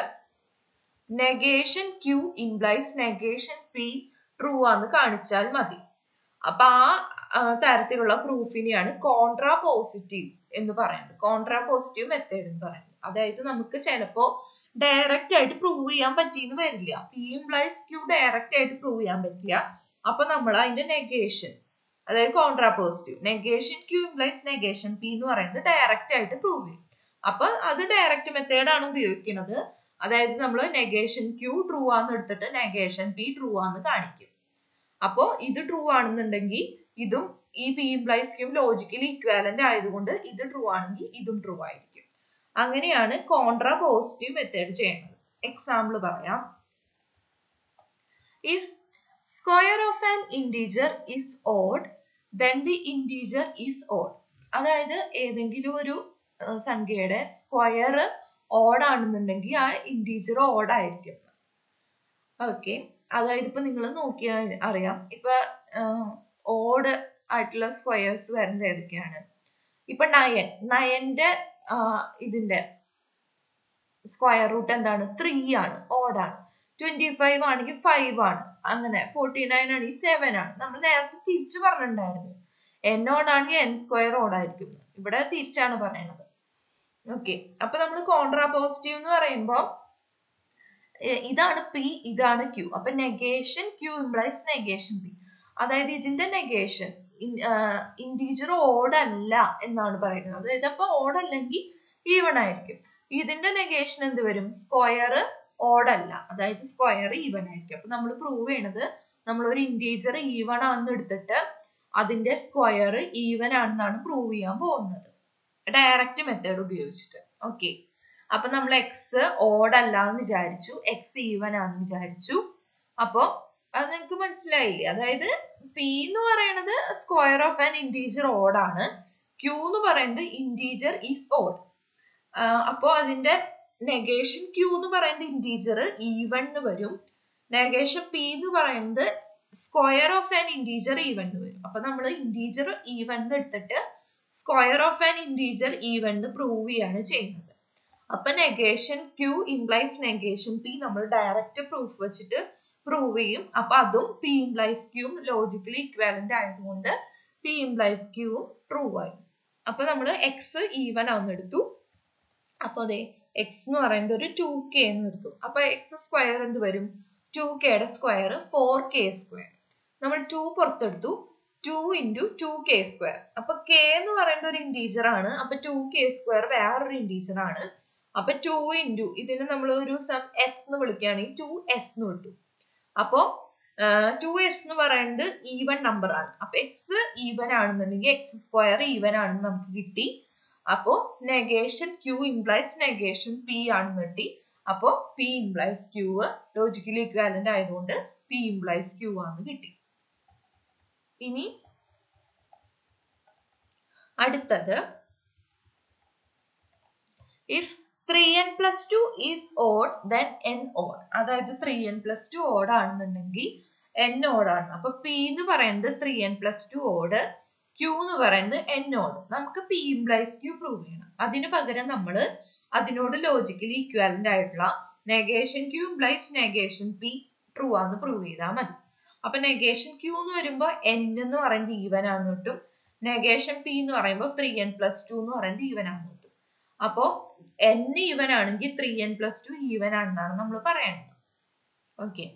negation Q implies negation P true ആന്ന് കാണിച്ചാൽ മതി അപ്പൊ ആ തരത്തിലുള്ള പ്രൂഫിനെയാണ് കോൺട്രാ പോസിറ്റീവ് എന്ന് പറയുന്നത് കോൺട്രാ പോസിറ്റീവ് മെത്തേഡ് എന്ന് പറയുന്നത് അതായത് നമുക്ക് ചിലപ്പോ ഡയറക്റ്റ് ആയിട്ട് പ്രൂവ് ചെയ്യാൻ പറ്റിയെന്ന് വരില്ല പി ഇംപ്ലൈസ് ക്യൂ ഡയറക്റ്റ് ആയിട്ട് പ്രൂവ് ചെയ്യാൻ പറ്റില്ല അപ്പൊ നമ്മൾ അതിന്റെ നെഗേഷൻ അതായത് contrapositive negation Q implies negation P എന്ന് പറയുന്നത് ഡയറക്റ്റ് ആയിട്ട് പ്രൂവ് ചെയ്യും അപ്പൊ അത് ഡയറക്റ്റ് മെത്തേഡാണ് ഉപയോഗിക്കുന്നത് അതായത് നമ്മൾ നെഗേഷൻ ക്യൂ ട്രൂ ആന്ന് എടുത്തിട്ട് നെഗേഷൻ പി ട്രൂ ആന്ന് കാണിക്കും അപ്പോ ഇത് ട്രൂ ആണെന്നുണ്ടെങ്കിൽ ഇതും ഈ P implies Q logically equivalent ആയതുകൊണ്ട് ഇത് ട്രൂ ആണെങ്കിൽ ഇതും ട്രൂ ആയിരിക്കും അങ്ങനെയാണ് കോൺട്രാ പോസിറ്റീവ് മെത്തേഡ് ചെയ്യുന്നത് എക്സാമ്പിൾ പറയാം if square of an integer is odd then the integer is odd അതായത് ഏതെങ്കിലും ഒരു സംഖ്യയുടെ സ്ക്വയർ ഓഡ് ആണെന്നുണ്ടെങ്കിൽ ആ ഇൻറ്റീജർ ഓഡ് ആയിരിക്കും ഓക്കെ അതായത് ഇപ്പൊ നിങ്ങൾ നോക്കിയാൽ അറിയാം ഇപ്പൊ ഓഡ് ആയിട്ടുള്ള സ്ക്വയേഴ്സ് വരുന്നത് ഏതൊക്കെയാണ് ഇപ്പൊ നയൻ നയന്റെ ഇതിന്റെ സ്ക്വയർ റൂട്ട് എന്താണ് ത്രീ ആണ് ഓഡാണ് ട്വന്റി ഫൈവ് ആണെങ്കിൽ ഫൈവ് ആണ് അങ്ങനെ ഫോർട്ടി നയൻ ആണെങ്കിൽ സെവൻ ആണ് നമ്മൾ നേരത്തെ തിരിച്ചു പറഞ്ഞിട്ടുണ്ടായിരുന്നു എൻ ഓടാണെങ്കിൽ എൻ സ്ക്വയർ ഓടായിരിക്കും ഇവിടെ തിരിച്ചാണ് പറയണത് ഓക്കെ അപ്പൊ നമ്മൾ കോൺട്രാ പോസിറ്റീവ് എന്ന് പറയുമ്പോൾ ഇതാണ് പി ഇതാണ് ക്യൂ അപ്പൊ negation Q implies negation p അതായത് ഇതിന്റെ നെഗേഷൻ ഇൻറ്റീജർ ഓഡ് അല്ല എന്നാണ് പറയുന്നത് അതായത് അപ്പൊ ഓഡ് അല്ലെങ്കിൽ ഈവൺ ആയിരിക്കും ഇതിന്റെ നെഗേഷൻ എന്ത് വരും സ്ക്വയർ ഓഡ് അല്ല അതായത് സ്ക്വയർ ഈവൺ ആയിരിക്കും അപ്പൊ നമ്മൾ പ്രൂവ് ചെയ്യണത് നമ്മൾ ഒരു ഇൻറ്റീജർ ഈവൺ ആണെന്ന് എടുത്തിട്ട് അതിന്റെ സ്ക്വയർ ഈവൻ ആണെന്നാണ് പ്രൂവ് ചെയ്യാൻ പോകുന്നത് ഡയറക്റ്റ് മെത്തേഡ് ഉപയോഗിച്ചിട്ട് ഓക്കെ അപ്പൊ നമ്മൾ എക്സ് ഓഡ് അല്ല എന്ന് വിചാരിച്ചു എക്സ് ഈവൻ ആണെന്ന് വിചാരിച്ചു അപ്പൊ അത് നിങ്ങൾക്ക് മനസ്സിലായില്ലേ അതായത് പി എന്ന് പറയുന്നത് square of an integer odd ആണ് ക്യൂ എന്ന് പറയുന്നത് ഇൻറ്റീജർ ഈസ് ഓഡ് അപ്പോ അതിന്റെ നെഗേഷൻ ക്യൂ എന്ന് പറയുന്നത് ഇൻറ്റീജർ ഈവൺ എന്ന് വരും നെഗേഷൻ പി എന്ന് പറയുന്നത് square of an integer even എന്ന് വരും അപ്പൊ നമ്മൾ ഇൻറ്റീജർ ഈവൺ എടുത്തിട്ട് square of an integer even prove ചെയ്യാണ് ചെയ്യുന്നത് അപ്പൊ negation Q implies negation p നമ്മൾ ഡയറക്റ്റ് പ്രൂഫ് വെച്ചിട്ട് പ്രൂവ് ചെയ്യും അപ്പൊ അതും പി ഇംപ്ലൈസ് ക്യൂവും ലോജിക്കലി ഇക്വാലന്റ് ആയതുകൊണ്ട് പി ഇംപ്ലൈസ് ക്യൂവും ട്രൂ ആയി അപ്പൊ നമ്മൾ എക്സ് ഈവൻ ആവുന്ന എടുത്തു അപ്പൊ അതെ എക്സ് എന്ന് പറയുന്നത് ഒരു ടു കെ എന്ന് എടുത്തു അപ്പൊ എക്സ് സ്ക്വയർ എന്ത് വരും ടു കെയുടെ സ്ക്വയർ ഫോർ കെ സ്ക്വയർ നമ്മൾ ടു പുറത്തെടുത്തു two into two K square അപ്പൊ കെ എന്ന് പറയുന്നത് ഒരു ഇൻറ്റീജർ ആണ് അപ്പൊ ടു കെ സ്ക്വയർ വേറൊരു ഇൻറ്റീജർ ആണ് അപ്പൊ ടു ഇൻറ്റു ഇതിന് നമ്മൾ ഒരു സം എസ് എന്ന് വിളിക്കുകയാണെങ്കിൽ ടു എസ് എന്ന് വിട്ടു അപ്പോ ടു എസ് എന്ന് പറയുന്നത് ഈവൻ നമ്പർ ആണ് അപ്പൊ എക്സ് ഈവൻ ആണെന്നുണ്ടെങ്കിൽ എക്സ് സ്ക്വയർ ഈവൻ ആണെന്ന് നമുക്ക് കിട്ടി അപ്പോ negation Q implies negation p ആണെന്ന് കിട്ടി അപ്പോ p implies Q logically equivalent ആയതുകൊണ്ട് പി ഇംപ്ലൈസ് ക്യൂ ആണെന്ന് കിട്ടി ഇനി അടുത്തത് if three n plus two is odd then n odd അതായത് three n plus two odd ആണെന്നുണ്ടെങ്കിൽ എൻ ഓഡ് ആണ് അപ്പൊ പി എന്ന് പറയുന്നത് three n plus two odd q എന്ന് പറയുന്നത് എൻ ഓഡ് നമുക്ക് പി ഇംപ്ലൈസ് ക്യൂ പ്രൂവ് ചെയ്യണം അതിന് പകരം നമ്മൾ അതിനോട് ലോജിക്കലി ഈക്വാലന്റ് ആയിട്ടുള്ള negation Q implies negation P true ആണെന്ന് പ്രൂവ് ചെയ്താൽ മതി അപ്പൊ നെഗേഷൻ ക്യൂ എന്ന് വരുമ്പോൾ എൻ എന്ന് പറയുന്നത് ഈവൻ ആണെന്ന് കിട്ടും നെഗേഷൻ പി എന്ന് പറയുമ്പോൾ ത്രീ എൻ പ്ലസ് ടു എന്ന് പറയുന്നത് ഈവൻ ആണെന്ന് കിട്ടും അപ്പോ എൻ ഈവൻ ആണെങ്കിൽ three n plus two even ആണെന്നാണ് നമ്മൾ പറയേണ്ടത് ഓക്കെ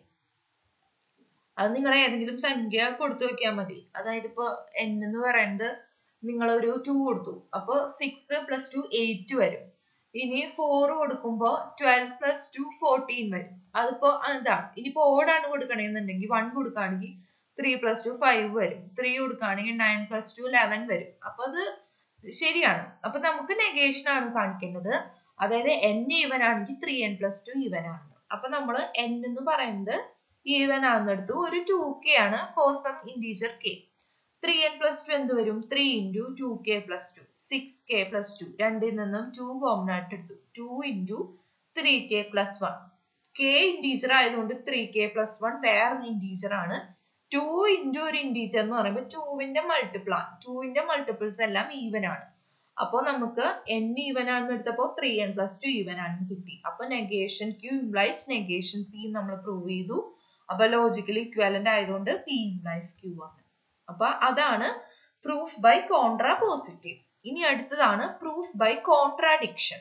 അത് നിങ്ങൾ ഏതെങ്കിലും സംഖ്യ കൊടുത്തു വെക്കാൻ മതി അതായത് ഇപ്പൊ എൻ എന്ന് പറയുന്നത് നിങ്ങൾ ഒരു ടു കൊടുത്തു അപ്പൊ സിക്സ് പ്ലസ് ടു എയ്റ്റ് വരും ഇനി ഫോർ കൊടുക്കുമ്പോ ട്വൽവ് പ്ലസ് ടു ഫോർട്ടീൻ വരും അതിപ്പോ എന്താണ് ഇനിയിപ്പോ ഓടാണ് കൊടുക്കണമെന്നുണ്ടെങ്കിൽ വൺ കൊടുക്കുകയാണെങ്കിൽ ത്രീ പ്ലസ് ടു ഫൈവ് വരും ത്രീ കൊടുക്കുകയാണെങ്കിൽ നയൻ പ്ലസ് ടു ലെവൻ വരും അപ്പൊ അത് ശരിയാണ് അപ്പൊ നമുക്ക് നെഗേഷൻ ആണ് കാണിക്കേണ്ടത് അതായത് എൻ ഈവൻ ആണെങ്കിൽ three n plus two even ആണെന്ന് അപ്പൊ നമ്മൾ എൻ എന്ന് പറയുന്നത് ഈവൻ ആണെന്നെടുത്തു ഒരു ടു കെ ആണ് for some integer k three n plus two എന്ത് വരും three into two K plus two six k plus two രണ്ടിൽ നിന്നും ടു കോമൺ ആയിട്ട് എടുത്തു two into three k plus one k integer ആയതുകൊണ്ട് ത്രീ കെ പ്ലസ് വൺ വേറൊരു integer ആണ് two into ഒരു ഇൻറ്റീജർ എന്ന് പറയുമ്പോൾ ടുവിന്റെ മൾട്ടിപ്പിൾ ആണ് ടുവിന്റെ മൾട്ടിപ്പിൾസ് എല്ലാം ഈവൻ ആണ് അപ്പോൾ നമുക്ക് എൻ ഈവൻ ആണെന്ന് എടുത്തപ്പോൾ three n plus two even ആണെന്ന് കിട്ടി അപ്പൊ negation Q implies negation p നമ്മൾ പ്രൂവ് ചെയ്തു അപ്പൊ ലോജിക്കലി ഇക്വാലന്റ് ആയതുകൊണ്ട് പി ഇംപ്ലൈസ് ക്യൂ ആണ് അപ്പൊ അതാണ് പ്രൂഫ് ബൈ കോൺട്രാ പോസിറ്റീവ് ഇനി അടുത്തതാണ് പ്രൂഫ് ബൈ കോൺട്രാഡിക്ഷൻ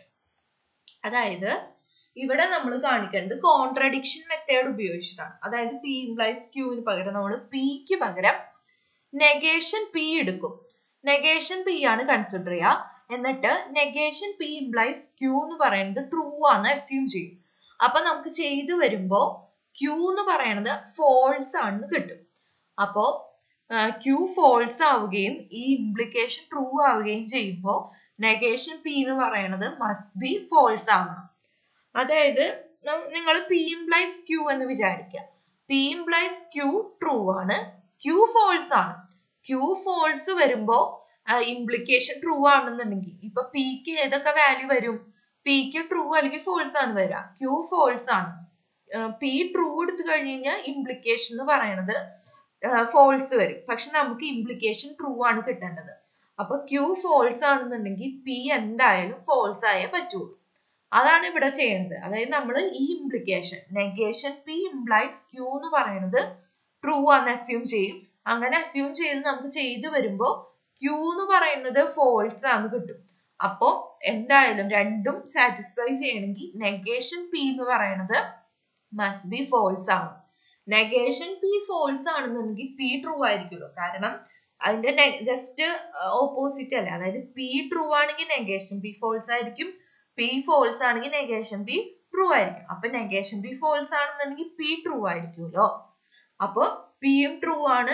അതായത് ഇവിടെ നമ്മൾ കാണിക്കുന്നത് കോൺട്രഡിക്ഷൻ മെത്തേഡ് ഉപയോഗിച്ചിട്ടാണ് അതായത് പി ഇംപ്ലൈസ് ക്യൂവിന് പകരം നമ്മൾ പിക്ക് പകരം നെഗേഷൻ പി എടുക്കും നെഗേഷൻ പി ആണ് കൺസിഡർ ചെയ്യുക എന്നിട്ട് നെഗേഷൻ പി ഇംപ്ലൈസ് ക്യൂ എന്ന് പറയുന്നത് ട്രൂ ആണെന്ന് അസ്യൂം ചെയ്യും അപ്പൊ നമുക്ക് ചെയ്തു വരുമ്പോ ക്യൂ എന്ന് പറയുന്നത് ഫോൾസ് ആണെന്ന് കിട്ടും അപ്പോ ക്യൂ ഫോൾസ് ആവുകയും ഈ ഇംപ്ലിക്കേഷൻ ട്രൂ ആവുകയും ചെയ്യുമ്പോൾ നെഗേഷൻ പി എന്ന് പറയുന്നത് മസ്റ്റ് ബി ഫോൾസ് ആവണം അതായത് നിങ്ങൾ പി ഇംപ്ലൈസ് ക്യൂ എന്ന് വിചാരിക്കുക പി ഇംപ്ലൈസ് ക്യൂ ട്രൂ ആണ് ക്യൂ ഫോൾസ് ആണ് ക്യൂ ഫോൾസ് വരുമ്പോ ഇംപ്ലിക്കേഷൻ ട്രൂ ആണെന്നുണ്ടെങ്കിൽ ഇപ്പൊ പിക്ക് ഏതൊക്കെ വാല്യൂ വരും പിക്ക് ട്രൂ അല്ലെങ്കിൽ ഫോൾസ് ആണ് വരിക ക്യൂ ഫോൾസ് ആണ് പി ട്രൂ എടുത്തു കഴിഞ്ഞ് കഴിഞ്ഞാൽ ഇംപ്ലിക്കേഷൻ എന്ന് പറയണത് ഫോൾസ് വരും പക്ഷെ നമുക്ക് ഇംപ്ലിക്കേഷൻ ട്രൂ ആണ് കിട്ടേണ്ടത് അപ്പൊ ക്യൂ ഫോൾസ് ആണെന്നുണ്ടെങ്കിൽ പി എന്തായാലും ഫോൾസ് ആയേ പറ്റുള്ളൂ അതാണ് ഇവിടെ ചെയ്യുന്നത് അതായത് നമ്മൾ ഈ implication negation p implies Q എന്ന് പറയുന്നത് ട്രൂ ആണെന്ന് അസ്യൂം ചെയ്യും അങ്ങനെ അസ്യൂം ചെയ്ത് നമുക്ക് ചെയ്തു വരുമ്പോൾ ക്യൂ എന്ന് പറയുന്നത് ഫോൾസ് ആണ് കിട്ടും അപ്പോ എന്തായാലും രണ്ടും സാറ്റിസ്ഫൈ ചെയ്യണമെങ്കിൽ നെഗേഷൻ പി എന്ന് പറയുന്നത് മസ്റ്റ് ബി ഫോൾസ് ആണ് നെഗേഷൻ പി ഫോൾസ് ആണെന്നുണ്ടെങ്കിൽ പി ട്രൂ ആയിരിക്കുമല്ലോ കാരണം അതിന്റെ ജസ്റ്റ് ഓപ്പോസിറ്റ് അല്ലേ അതായത് പി ട്രൂ ആണെങ്കിൽ നെഗേഷൻ പി ഫോൾസ് ആയിരിക്കും പി ഫോൾസ് ആണെങ്കിൽ നെഗേഷൻ പി ട്രൂ ആയിരിക്കും അപ്പൊ നെഗേഷൻ പി ഫോൾസ് ആണെന്നുണ്ടെങ്കിൽ പി ട്രൂ ആയിരിക്കുമല്ലോ അപ്പൊ പിയും ട്രൂ ആണ്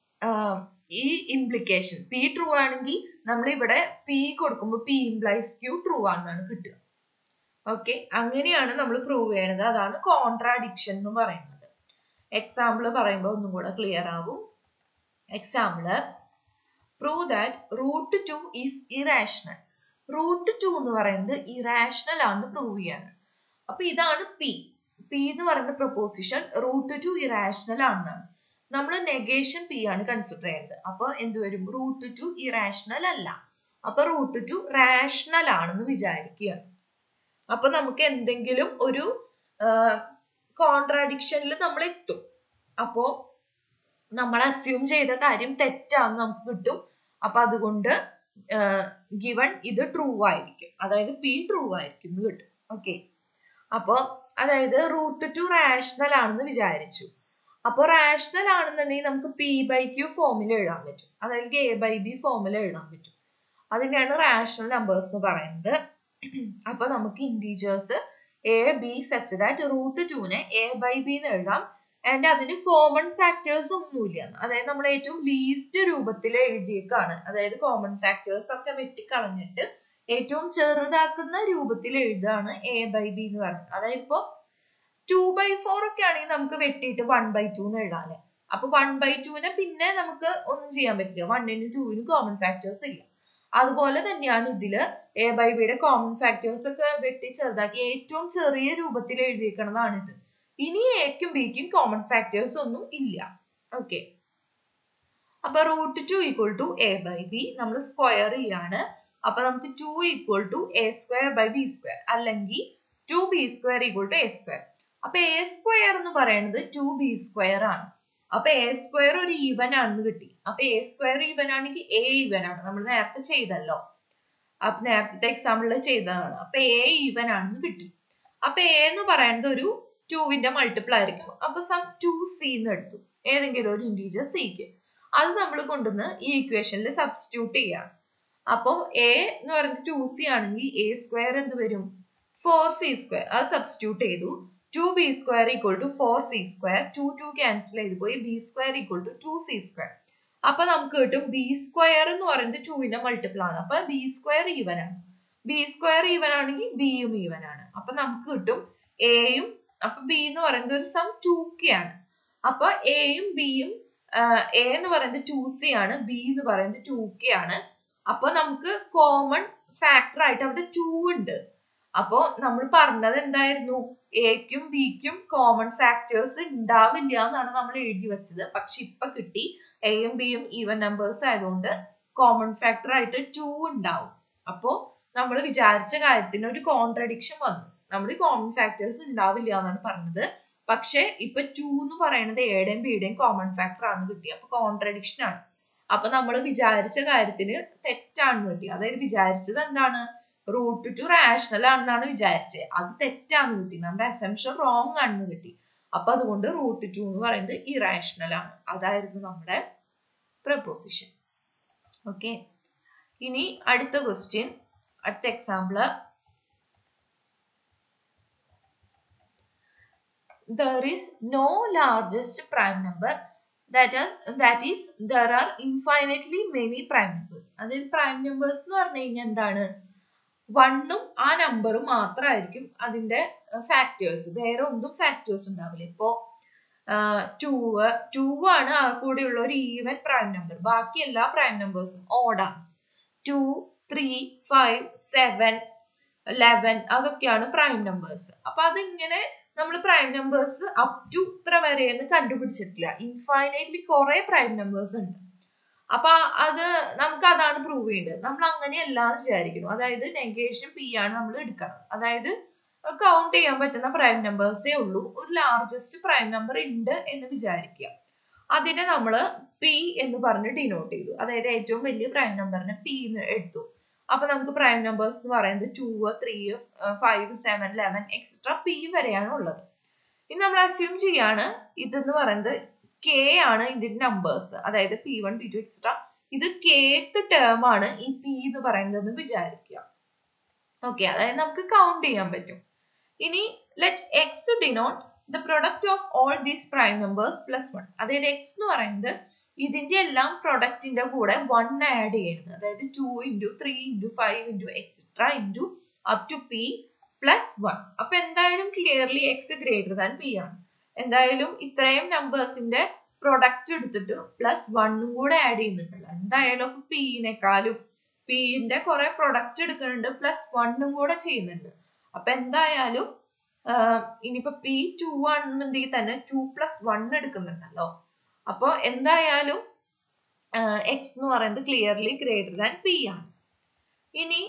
ഈ ഇംപ്ലിക്കേഷൻ പി ട്രൂ ആണെങ്കിൽ നമ്മൾ ഇവിടെ പി കൊടുക്കുമ്പോൾ പി ഇംപ്ലൈസ് ക്യൂ ട്രൂ ആണെന്നാണ് കിട്ടുക ഓക്കെ അങ്ങനെയാണ് നമ്മൾ പ്രൂവ് ചെയ്യണത് അതാണ് കോൺട്രാഡിക്ഷൻ എന്ന് പറയുന്നത് എക്സാമ്പിൾ പറയുമ്പോൾ ഒന്നും കൂടെ ക്ലിയർ ആവും example prove that root two is irrational root two എന്ന് പറയുന്നത് ഇറാഷണൽ ആണെന്ന് പ്രൂവ് ചെയ്യാണ് അപ്പൊ ഇതാണ് പി പി എന്ന് പറയുന്ന പ്രൊപ്പോസിഷൻ റൂട്ട് ടു ഇറാഷണൽ ആണെന്നാണ് നമ്മൾ നെഗേഷൻ പി ആണ് കൺസിഡർ ചെയ്യുന്നത് അപ്പൊ എന്ത് വരും റൂട്ട് ടു ഇറാഷണൽ അല്ല അപ്പൊ റൂട്ട് ടു റാഷണൽ ആണെന്ന് വിചാരിക്കുകയാണ് അപ്പൊ നമുക്ക് എന്തെങ്കിലും ഒരു കോൺട്രാഡിക്ഷനിൽ നമ്മൾ എത്തും അപ്പോ നമ്മൾ അസ്യൂം ചെയ്ത കാര്യം തെറ്റാന്ന് നമുക്ക് കിട്ടും അപ്പൊ അതുകൊണ്ട് ഗിവൺ ഇത് ട്രൂ ആയിരിക്കും അതായത് പി ട്രൂ ആയിരിക്കും എന്ന് കിട്ടും ഓക്കെ അപ്പൊ അതായത് റൂട്ട് ടു റാഷണൽ ആണെന്ന് വിചാരിച്ചു അപ്പൊ റാഷണൽ ആണെന്നുണ്ടെങ്കിൽ നമുക്ക് പി ബൈ ക്യൂ ഫോമിൽ എഴുതാൻ പറ്റും അതായത് എ ബൈ ബി ഫോമിൽ എഴുതാൻ പറ്റും അതിനെയാണ് റാഷണൽ നമ്പേഴ്സ് എന്ന് പറയുന്നത് അപ്പൊ നമുക്ക് integers a b such that root ടുവിനെ എ ബൈ ബി എന്ന് എഴുതാം ആൻഡ് അതിന് കോമൺ ഫാക്ടേഴ്സ് ഒന്നുമില്ല അതായത് നമ്മൾ ഏറ്റവും ലീസ്റ്റ് രൂപത്തിൽ എഴുതിയേക്കാണ് അതായത് കോമൺ ഫാക്ടേഴ്സ് ഒക്കെ വെട്ടിക്കളഞ്ഞിട്ട് ഏറ്റവും ചെറുതാക്കുന്ന രൂപത്തിൽ എഴുതാണ് എ ബൈ ബി എന്ന് പറയുന്നത് അതായത് ഇപ്പൊ ടു ബൈ ഫോർ ഒക്കെ ആണെങ്കിൽ നമുക്ക് വെട്ടിയിട്ട് വൺ ബൈ ടു എന്ന് എഴുതാല്ലേ അപ്പൊ വൺ ബൈ ടുവിനെ പിന്നെ നമുക്ക് ഒന്നും ചെയ്യാൻ പറ്റില്ല വണ്ണിനും ടൂവിനും കോമൺ ഫാക്ടേഴ്സ് ഇല്ല അതുപോലെ തന്നെയാണ് ഇതില് എ ബൈ ബിയുടെ കോമൺ ഫാക്ടേഴ്സ് ഒക്കെ വെട്ടി ചെറുതാക്കി ഏറ്റവും ചെറിയ രൂപത്തിൽ എഴുതിയിരിക്കണതാണ് ഇത് ഇനി എക്കും ബിക്കും കോമൺ ഫാക്ടേഴ്സ് ഒന്നും ഇല്ല ഓക്കെ അപ്പൊ root two equal to a by b നമ്മൾ സ്ക്വയർ ചെയ്യാണ് അപ്പൊ നമുക്ക് two equal to a square by b square അല്ലെങ്കിൽ two b square equal to a square അപ്പൊ എ സ്ക്വയർ എന്ന് പറയുന്നത് ടു ബി സ്ക്വയർ ആണ് അപ്പൊ എ സ്ക്വയർ ഒരു ഈവൻ ആണെന്ന് കിട്ടി അപ്പൊ എ സ്ക്വയർ ഈവൻ ആണെങ്കിൽ എ ഈവൻ ആണ് നമ്മൾ നേരത്തെ ചെയ്തല്ലോ അപ്പൊ നേരത്തെ എക്സാമ്പിളിൽ ചെയ്തതാണ് അപ്പൊ എ ഈവൻ ആണെന്ന് കിട്ടി അപ്പൊ എ എന്ന് പറയുന്നത് ഒരു ടുവിന്റെ മൾട്ടിപ്പിൾ ആയിരിക്കും അപ്പൊ സം ടു സി എന്ന് എടുത്തു ഏതെങ്കിലും ഒരു ഇൻറ്റീജർ സിക്ക് അത് നമ്മൾ കൊണ്ടുവന്ന് ഈ ഇക്വേഷനിൽ സബ്സ്റ്റിറ്റ്യൂട്ട് ചെയ്യാണ് അപ്പൊ എ എന്ന് പറയുന്നത് ടു സി ആണെങ്കിൽ എ സ്ക്വയർ എന്ത് വരും ഫോർ സി സ്ക്വയർ അത് സബ്സ്റ്റിറ്റ്യൂട്ട് ചെയ്തു two b square equal to four c square two two cancel ചെയ്ത് പോയി b square equal to two c square അപ്പൊ നമുക്ക് കിട്ടും ബി സ്ക്വയർ എന്ന് പറയുന്നത് ടുവിന്റെ മൾട്ടിപ്പിൾ ആണ് അപ്പൊ ബി സ്ക്വയർ ഈവൻ ആണ് ബി സ്ക്വയർ ഈവൻ ആണെങ്കിൽ ബിയും ഈവൻ ആണ് അപ്പൊ നമുക്ക് കിട്ടും എയും അപ്പൊ ബി എന്ന് പറയുന്നത് ഒരു സം ടു കെ ആണ് അപ്പൊ എയും ബിയും എ എന്ന് പറയുന്നത് ടു സി ആണ് ബി എന്ന് പറയുന്നത് ടു കെ ആണ് അപ്പൊ നമുക്ക് കോമൺ ഫാക്ടർ ആയിട്ട് അവിടെ ടു ഉണ്ട് അപ്പോ നമ്മൾ പറഞ്ഞത് എന്തായിരുന്നു എക്കും ബിക്കും കോമൺ ഫാക്ടേഴ്സ് ഉണ്ടാവില്ല എന്നാണ് നമ്മൾ എഴുതി വെച്ചത് പക്ഷെ ഇപ്പൊ കിട്ടി എയും ബിയും ഈവൻ നമ്പേഴ്സ് ആയതുകൊണ്ട് കോമൺ ഫാക്ടർ ആയിട്ട് ടു ഉണ്ടാവും അപ്പോ നമ്മൾ വിചാരിച്ച കാര്യത്തിന് ഒരു കോൺട്രഡിക്ഷൻ വന്നു നമ്മൾ കോമൺ ഫാക്ടേഴ്സ് ഉണ്ടാവില്ല എന്നാണ് പറഞ്ഞത് പക്ഷെ ഇപ്പൊ ടു എന്ന് പറയുന്നത് എയുടെയും ബിയുടെയും കോമൺ ഫാക്ടർ ആണെന്ന് കിട്ടി അപ്പൊ കോൺട്രഡിക്ഷൻ ആണ് അപ്പൊ നമ്മൾ വിചാരിച്ച കാര്യത്തിന് തെറ്റാണെന്ന് കിട്ടി അതായത് വിചാരിച്ചത് എന്താണ് റൂട്ട് ടു റാഷണൽ ആണെന്നാണ് വിചാരിച്ചത് അത് തെറ്റാന്ന് കിട്ടി നമ്മുടെ അസംഷൻ റോങ് ആണെന്ന് കിട്ടി അപ്പൊ അതുകൊണ്ട് റൂട്ട് ടു എന്ന് പറയുന്നത് ഇറാഷണൽ ആണ് അതായിരുന്നു നമ്മുടെ പ്രപ്പോസിഷൻ ഓക്കെ ഇനി അടുത്ത ക്വസ്റ്റ്യൻ അടുത്ത example there is no largest prime number that is that is there are infinitely many prime numbers അതായത് prime numbers എന്ന് പറഞ്ഞു കഴിഞ്ഞാൽ എന്താണ് വണ്ണും ആ നമ്പറും മാത്രമായിരിക്കും അതിന്റെ ഫാക്ടേഴ്സ് വേറെ ഒന്നും ഫാക്ടേഴ്സ് ഉണ്ടാവില്ല ഇപ്പോ ടൂ ടൂ ആണ് ആ കൂടെയുള്ള ഒരു ഈവൻ പ്രൈം നമ്പർ ബാക്കി എല്ലാ പ്രൈം നമ്പേഴ്സും ഓടാണ് two three five seven eleven അതൊക്കെയാണ് പ്രൈം നമ്പേഴ്സ് അപ്പൊ അതിങ്ങനെ നമ്മൾ പ്രൈം നമ്പേഴ്സ് അപ് ടു ഇത്ര വരെയെന്ന് കണ്ടുപിടിച്ചിട്ടില്ല ഇൻഫൈനൈറ്റ്ലി കുറെ പ്രൈം നമ്പേഴ്സ് ഉണ്ട് അപ്പൊ അത് നമുക്ക് അതാണ് പ്രൂവ് ചെയ്യേണ്ടത് നമ്മൾ അങ്ങനെയല്ല എന്ന് വിചാരിക്കുന്നു അതായത് നെഗേഷൻ പി ആണ് നമ്മൾ എടുക്കണം അതായത് കൗണ്ട് ചെയ്യാൻ പറ്റുന്ന പ്രൈം നമ്പേഴ്സേ ഉള്ളൂ ഒരു ലാർജസ്റ്റ് പ്രൈം നമ്പർ ഉണ്ട് എന്ന് വിചാരിക്കുക അതിനെ നമ്മൾ പി എന്ന് പറഞ്ഞ് ഡിനോട്ട് ചെയ്തു അതായത് ഏറ്റവും വലിയ പ്രൈം നമ്പറിനെ പി എന്ന് എടുത്തു അപ്പൊ നമുക്ക് പ്രൈം നമ്പേഴ്സ് എന്ന് പറയുന്നത് two three five seven eleven etcetera p വരെയാണ് ഉള്ളത് ഇനി നമ്മൾ അസ്യൂം ചെയ്യാണ് ഇതെന്ന് പറയുന്നത് കെ ആണ് ഇതിന്റെ നമ്പേഴ്സ് അതായത് p one p two etcetera ഇത് കേത്ത് ടേം ആണ് ഈ പി എന്ന് പറയുന്നത് വിചാരിക്കുക ഓക്കെ അതായത് നമുക്ക് കൗണ്ട് ചെയ്യാൻ പറ്റും ഇനി let x denote the product of all these prime numbers plus one അതായത് എക്സ് എന്ന് പറയുന്നത് ഇതിന്റെ എല്ലാം പ്രൊഡക്റ്റിന്റെ കൂടെ വൺ ആഡ് ചെയ്യുന്നത് അതായത് two into three into five into etcetera into up to p plus one അപ്പൊ എന്തായാലും clearly x greater than p ആണ് എന്തായാലും ഇത്രയും നമ്പേഴ്സിന്റെ പ്രൊഡക്റ്റ് എടുത്തിട്ട് പ്ലസ് വണ്ണും കൂടെ ആഡ് ചെയ്യുന്നുണ്ടല്ലോ എന്തായാലും പിന്നെക്കാളും പിന്റെ കുറെ പ്രൊഡക്റ്റ് എടുക്കുന്നുണ്ട് പ്ലസ് വണ്ണും കൂടെ ചെയ്യുന്നുണ്ട് അപ്പൊ എന്തായാലും ഇനിയിപ്പോ പി ടു ആണെന്നുണ്ടെങ്കിൽ തന്നെ ടു പ്ലസ് വൺ എടുക്കുന്നുണ്ടല്ലോ അപ്പൊ എന്തായാലും എക്സ് എന്ന് പറയുന്നത് ക്ലിയർലി ഗ്രേറ്റർ ദാൻ പി ആണ് ഇനി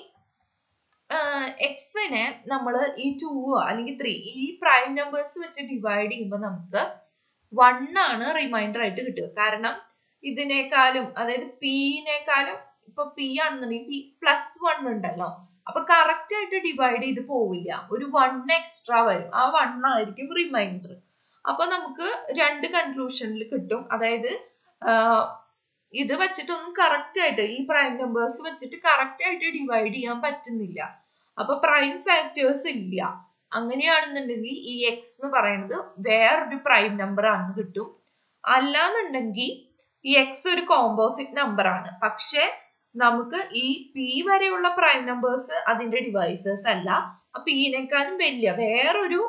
എക്സിനെ നമ്മൾ ഈ ടു അല്ലെങ്കിൽ ത്രീ ഈ പ്രൈം നമ്പേഴ്സ് വെച്ച് ഡിവൈഡ് ചെയ്യുമ്പോൾ നമുക്ക് വൺ ആണ് റിമൈൻഡർ ആയിട്ട് കിട്ടുക കാരണം ഇതിനേക്കാളും അതായത് പിന്നേക്കാളും ഇപ്പൊ പി ആണെന്നുണ്ടെങ്കിൽ പി പ്ലസ് വൺ ഉണ്ടല്ലോ അപ്പൊ കറക്റ്റ് ആയിട്ട് ഡിവൈഡ് ചെയ്ത് പോവില്ല ഒരു വൺ എക്സ്ട്രാ വരും ആ വൺ ആയിരിക്കും റിമൈൻഡർ അപ്പൊ നമുക്ക് രണ്ട് കൺക്ലൂഷനിൽ കിട്ടും അതായത് ഇത് വെച്ചിട്ടൊന്നും കറക്റ്റ് ആയിട്ട് ഈ പ്രൈം നമ്പേഴ്സ് വെച്ചിട്ട് കറക്റ്റ് ആയിട്ട് ഡിവൈഡ് ചെയ്യാൻ പറ്റുന്നില്ല അപ്പൊ പ്രൈം ഫാക്ടേഴ്സ് ഇല്ല അങ്ങനെയാണെന്നുണ്ടെങ്കിൽ ഈ എക്സ് എന്ന് പറയുന്നത് വേറൊരു പ്രൈം നമ്പർ ആണെന്ന് കിട്ടും അല്ലാന്നുണ്ടെങ്കിൽ ഈ എക്സ് ഒരു കോമ്പോസിറ്റ് നമ്പർ ആണ് പക്ഷെ നമുക്ക് ഈ പി വരെയുള്ള പ്രൈം നമ്പേഴ്സ് അതിന്റെ ഡിവൈസേഴ്സ് അല്ല പിന്നെക്കാളും വലിയ വേറൊരു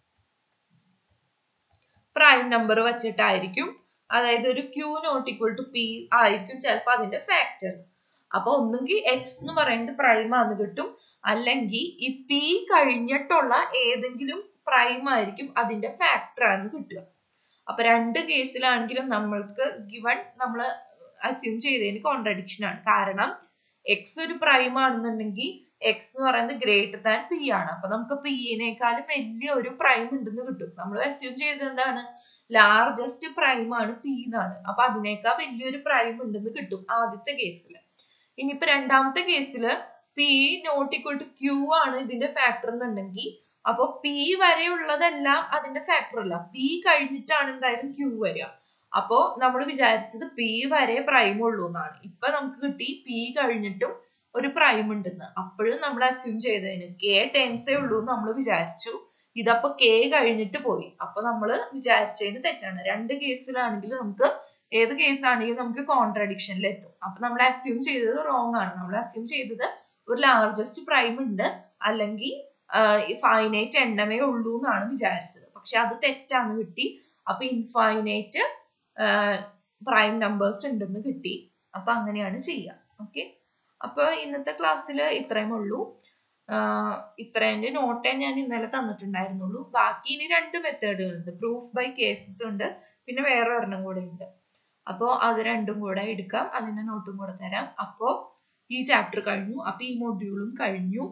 പ്രൈം നമ്പർ വെച്ചിട്ടായിരിക്കും അതായത് ഒരു q not equal to p ആയിരിക്കും ചിലപ്പോൾ അതിന്റെ ഫാക്ടർ അപ്പൊ ഒന്നുകിൽ എക്സ് എന്ന് പറയുന്നത് പ്രൈം ആണെന്ന് കിട്ടും അല്ലെങ്കിൽ ഈ പി കഴിഞ്ഞിട്ടുള്ള ഏതെങ്കിലും പ്രൈം ആയിരിക്കും അതിന്റെ ഫാക്ടർ ആണെന്ന് കിട്ടുക അപ്പൊ രണ്ട് കേസിലാണെങ്കിലും നമ്മൾക്ക് ഗിവൺ നമ്മൾ അസ്യൂം ചെയ്തതിന് കോൺട്രഡിക്ഷൻ ആണ് കാരണം എക്സ് ഒരു പ്രൈം ആണെന്നുണ്ടെങ്കിൽ എക്സ് എന്ന് പറയുന്നത് ഗ്രേറ്റർ ദാൻ പി ആണ് അപ്പൊ നമുക്ക് പിയേക്കാളും വലിയ ഒരു പ്രൈം ഉണ്ടെന്ന് കിട്ടും നമ്മൾ അസ്യൂം ചെയ്തത് എന്താണ് ലാർജസ്റ്റ് പ്രൈം ആണ് പി എന്നാണ് അപ്പൊ അതിനേക്കാൾ വലിയൊരു പ്രൈം ഉണ്ടെന്ന് കിട്ടും ആദ്യത്തെ കേസിൽ ഇനിയിപ്പോ രണ്ടാമത്തെ കേസിൽ p not equal to q ആണ് ഇതിന്റെ ഫാക്ടർ എന്നുണ്ടെങ്കിൽ അപ്പൊ പി വരെയുള്ളതെല്ലാം അതിന്റെ ഫാക്ടർ അല്ല പി കഴിഞ്ഞിട്ടാണ് എന്തായാലും ക്യൂ വരിക അപ്പോ നമ്മൾ വിചാരിച്ചത് പി വരെ പ്രൈം ഉള്ളൂ എന്നാണ് ഇപ്പൊ നമുക്ക് കിട്ടി പി കഴിഞ്ഞിട്ടും ഒരു പ്രൈം ഉണ്ടെന്ന് അപ്പോഴും നമ്മൾ അസ്യൂം ചെയ്തതിന് കെ ടേംസേ ഉള്ളൂ എന്ന് നമ്മൾ വിചാരിച്ചു ഇതപ്പോ കെ കഴിഞ്ഞിട്ട് പോയി അപ്പൊ നമ്മൾ വിചാരിച്ചതിന് തെറ്റാണ് രണ്ട് കേസിലാണെങ്കിൽ നമുക്ക് ഏത് കേസാണെങ്കിലും നമുക്ക് കോൺട്രഡിക്ഷനിൽ എത്തും അപ്പൊ നമ്മൾ അസ്യൂം ചെയ്തത് റോങ് ആണ് നമ്മൾ അസ്യൂം ചെയ്തത് ഒരു ലാർജസ്റ്റ് പ്രൈം ഉണ്ട് അല്ലെങ്കിൽ ഫൈനൈറ്റ് എണ്ണമേ ഉള്ളൂ എന്നാണ് വിചാരിച്ചത് പക്ഷെ അത് തെറ്റാന്ന് കിട്ടി അപ്പൊ ഇൻഫൈനൈറ്റ് പ്രൈം നമ്പേഴ്സ് ഉണ്ടെന്ന് കിട്ടി അപ്പൊ അങ്ങനെയാണ് ചെയ്യുക ഓക്കെ അപ്പൊ ഇന്നത്തെ ക്ലാസ്സിൽ ഇത്രയും ഉള്ളൂ ഇത്രേന്റെ നോട്ടേ ഞാൻ ഇന്നലെ തന്നിട്ടുണ്ടായിരുന്നുള്ളൂ ബാക്കി ഇനി രണ്ട് മെത്തേഡുകളുണ്ട് പ്രൂഫ് ബൈ കേസസ് ഉണ്ട് പിന്നെ വേറെ ഒരെണ്ണം കൂടെ ഉണ്ട് അപ്പോൾ അത് രണ്ടും കൂടെ എടുക്കാം അതിന്റെ നോട്ടും കൂടെ തരാം അപ്പോൾ ഈ ചാപ്റ്റർ കഴിഞ്ഞു അപ്പൊ ഈ മൊഡ്യൂളും കഴിഞ്ഞു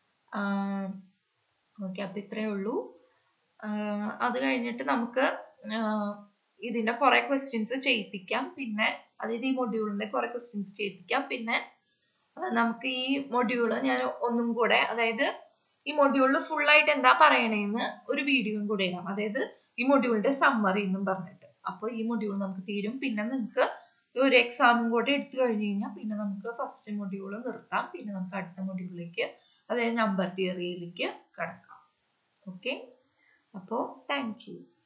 ഓക്കെ അപ്പൊ ഇത്രയേ ഉള്ളൂ അത് കഴിഞ്ഞിട്ട് നമുക്ക് ഇതിന്റെ കുറെ ക്വസ്റ്റ്യൻസ് ചെയ്യിപ്പിക്കാം പിന്നെ അതായത് ഈ മൊഡ്യൂളിന്റെ കുറെ ക്വസ്റ്റ്യൻസ് ചെയ്യിപ്പിക്കാം പിന്നെ നമുക്ക് ഈ മൊഡ്യൂള് ഞാൻ ഒന്നും കൂടെ അതായത് ഈ മൊഡ്യൂളിൽ ഫുൾ ആയിട്ട് എന്താ പറയണേന്ന് ഒരു വീഡിയോയും കൂടെ ഇടാം അതായത് ഈ മൊഡ്യൂളിന്റെ സമ്മറി എന്നും പറഞ്ഞിട്ട് അപ്പോൾ ഈ മൊഡ്യൂൾ നമുക്ക് തീരും പിന്നെ നിങ്ങൾക്ക് ഒരു എക്സാമും കൂടെ എടുത്തു കഴിഞ്ഞു കഴിഞ്ഞാൽ പിന്നെ നമുക്ക് ഫസ്റ്റ് മൊഡ്യൂൾ നിർത്താം പിന്നെ നമുക്ക് അടുത്ത മൊഡ്യൂളിലേക്ക് അതായത് നമ്പർ തിയറിയിലേക്ക് കടക്കാം ഓക്കെ അപ്പോൾ താങ്ക് യു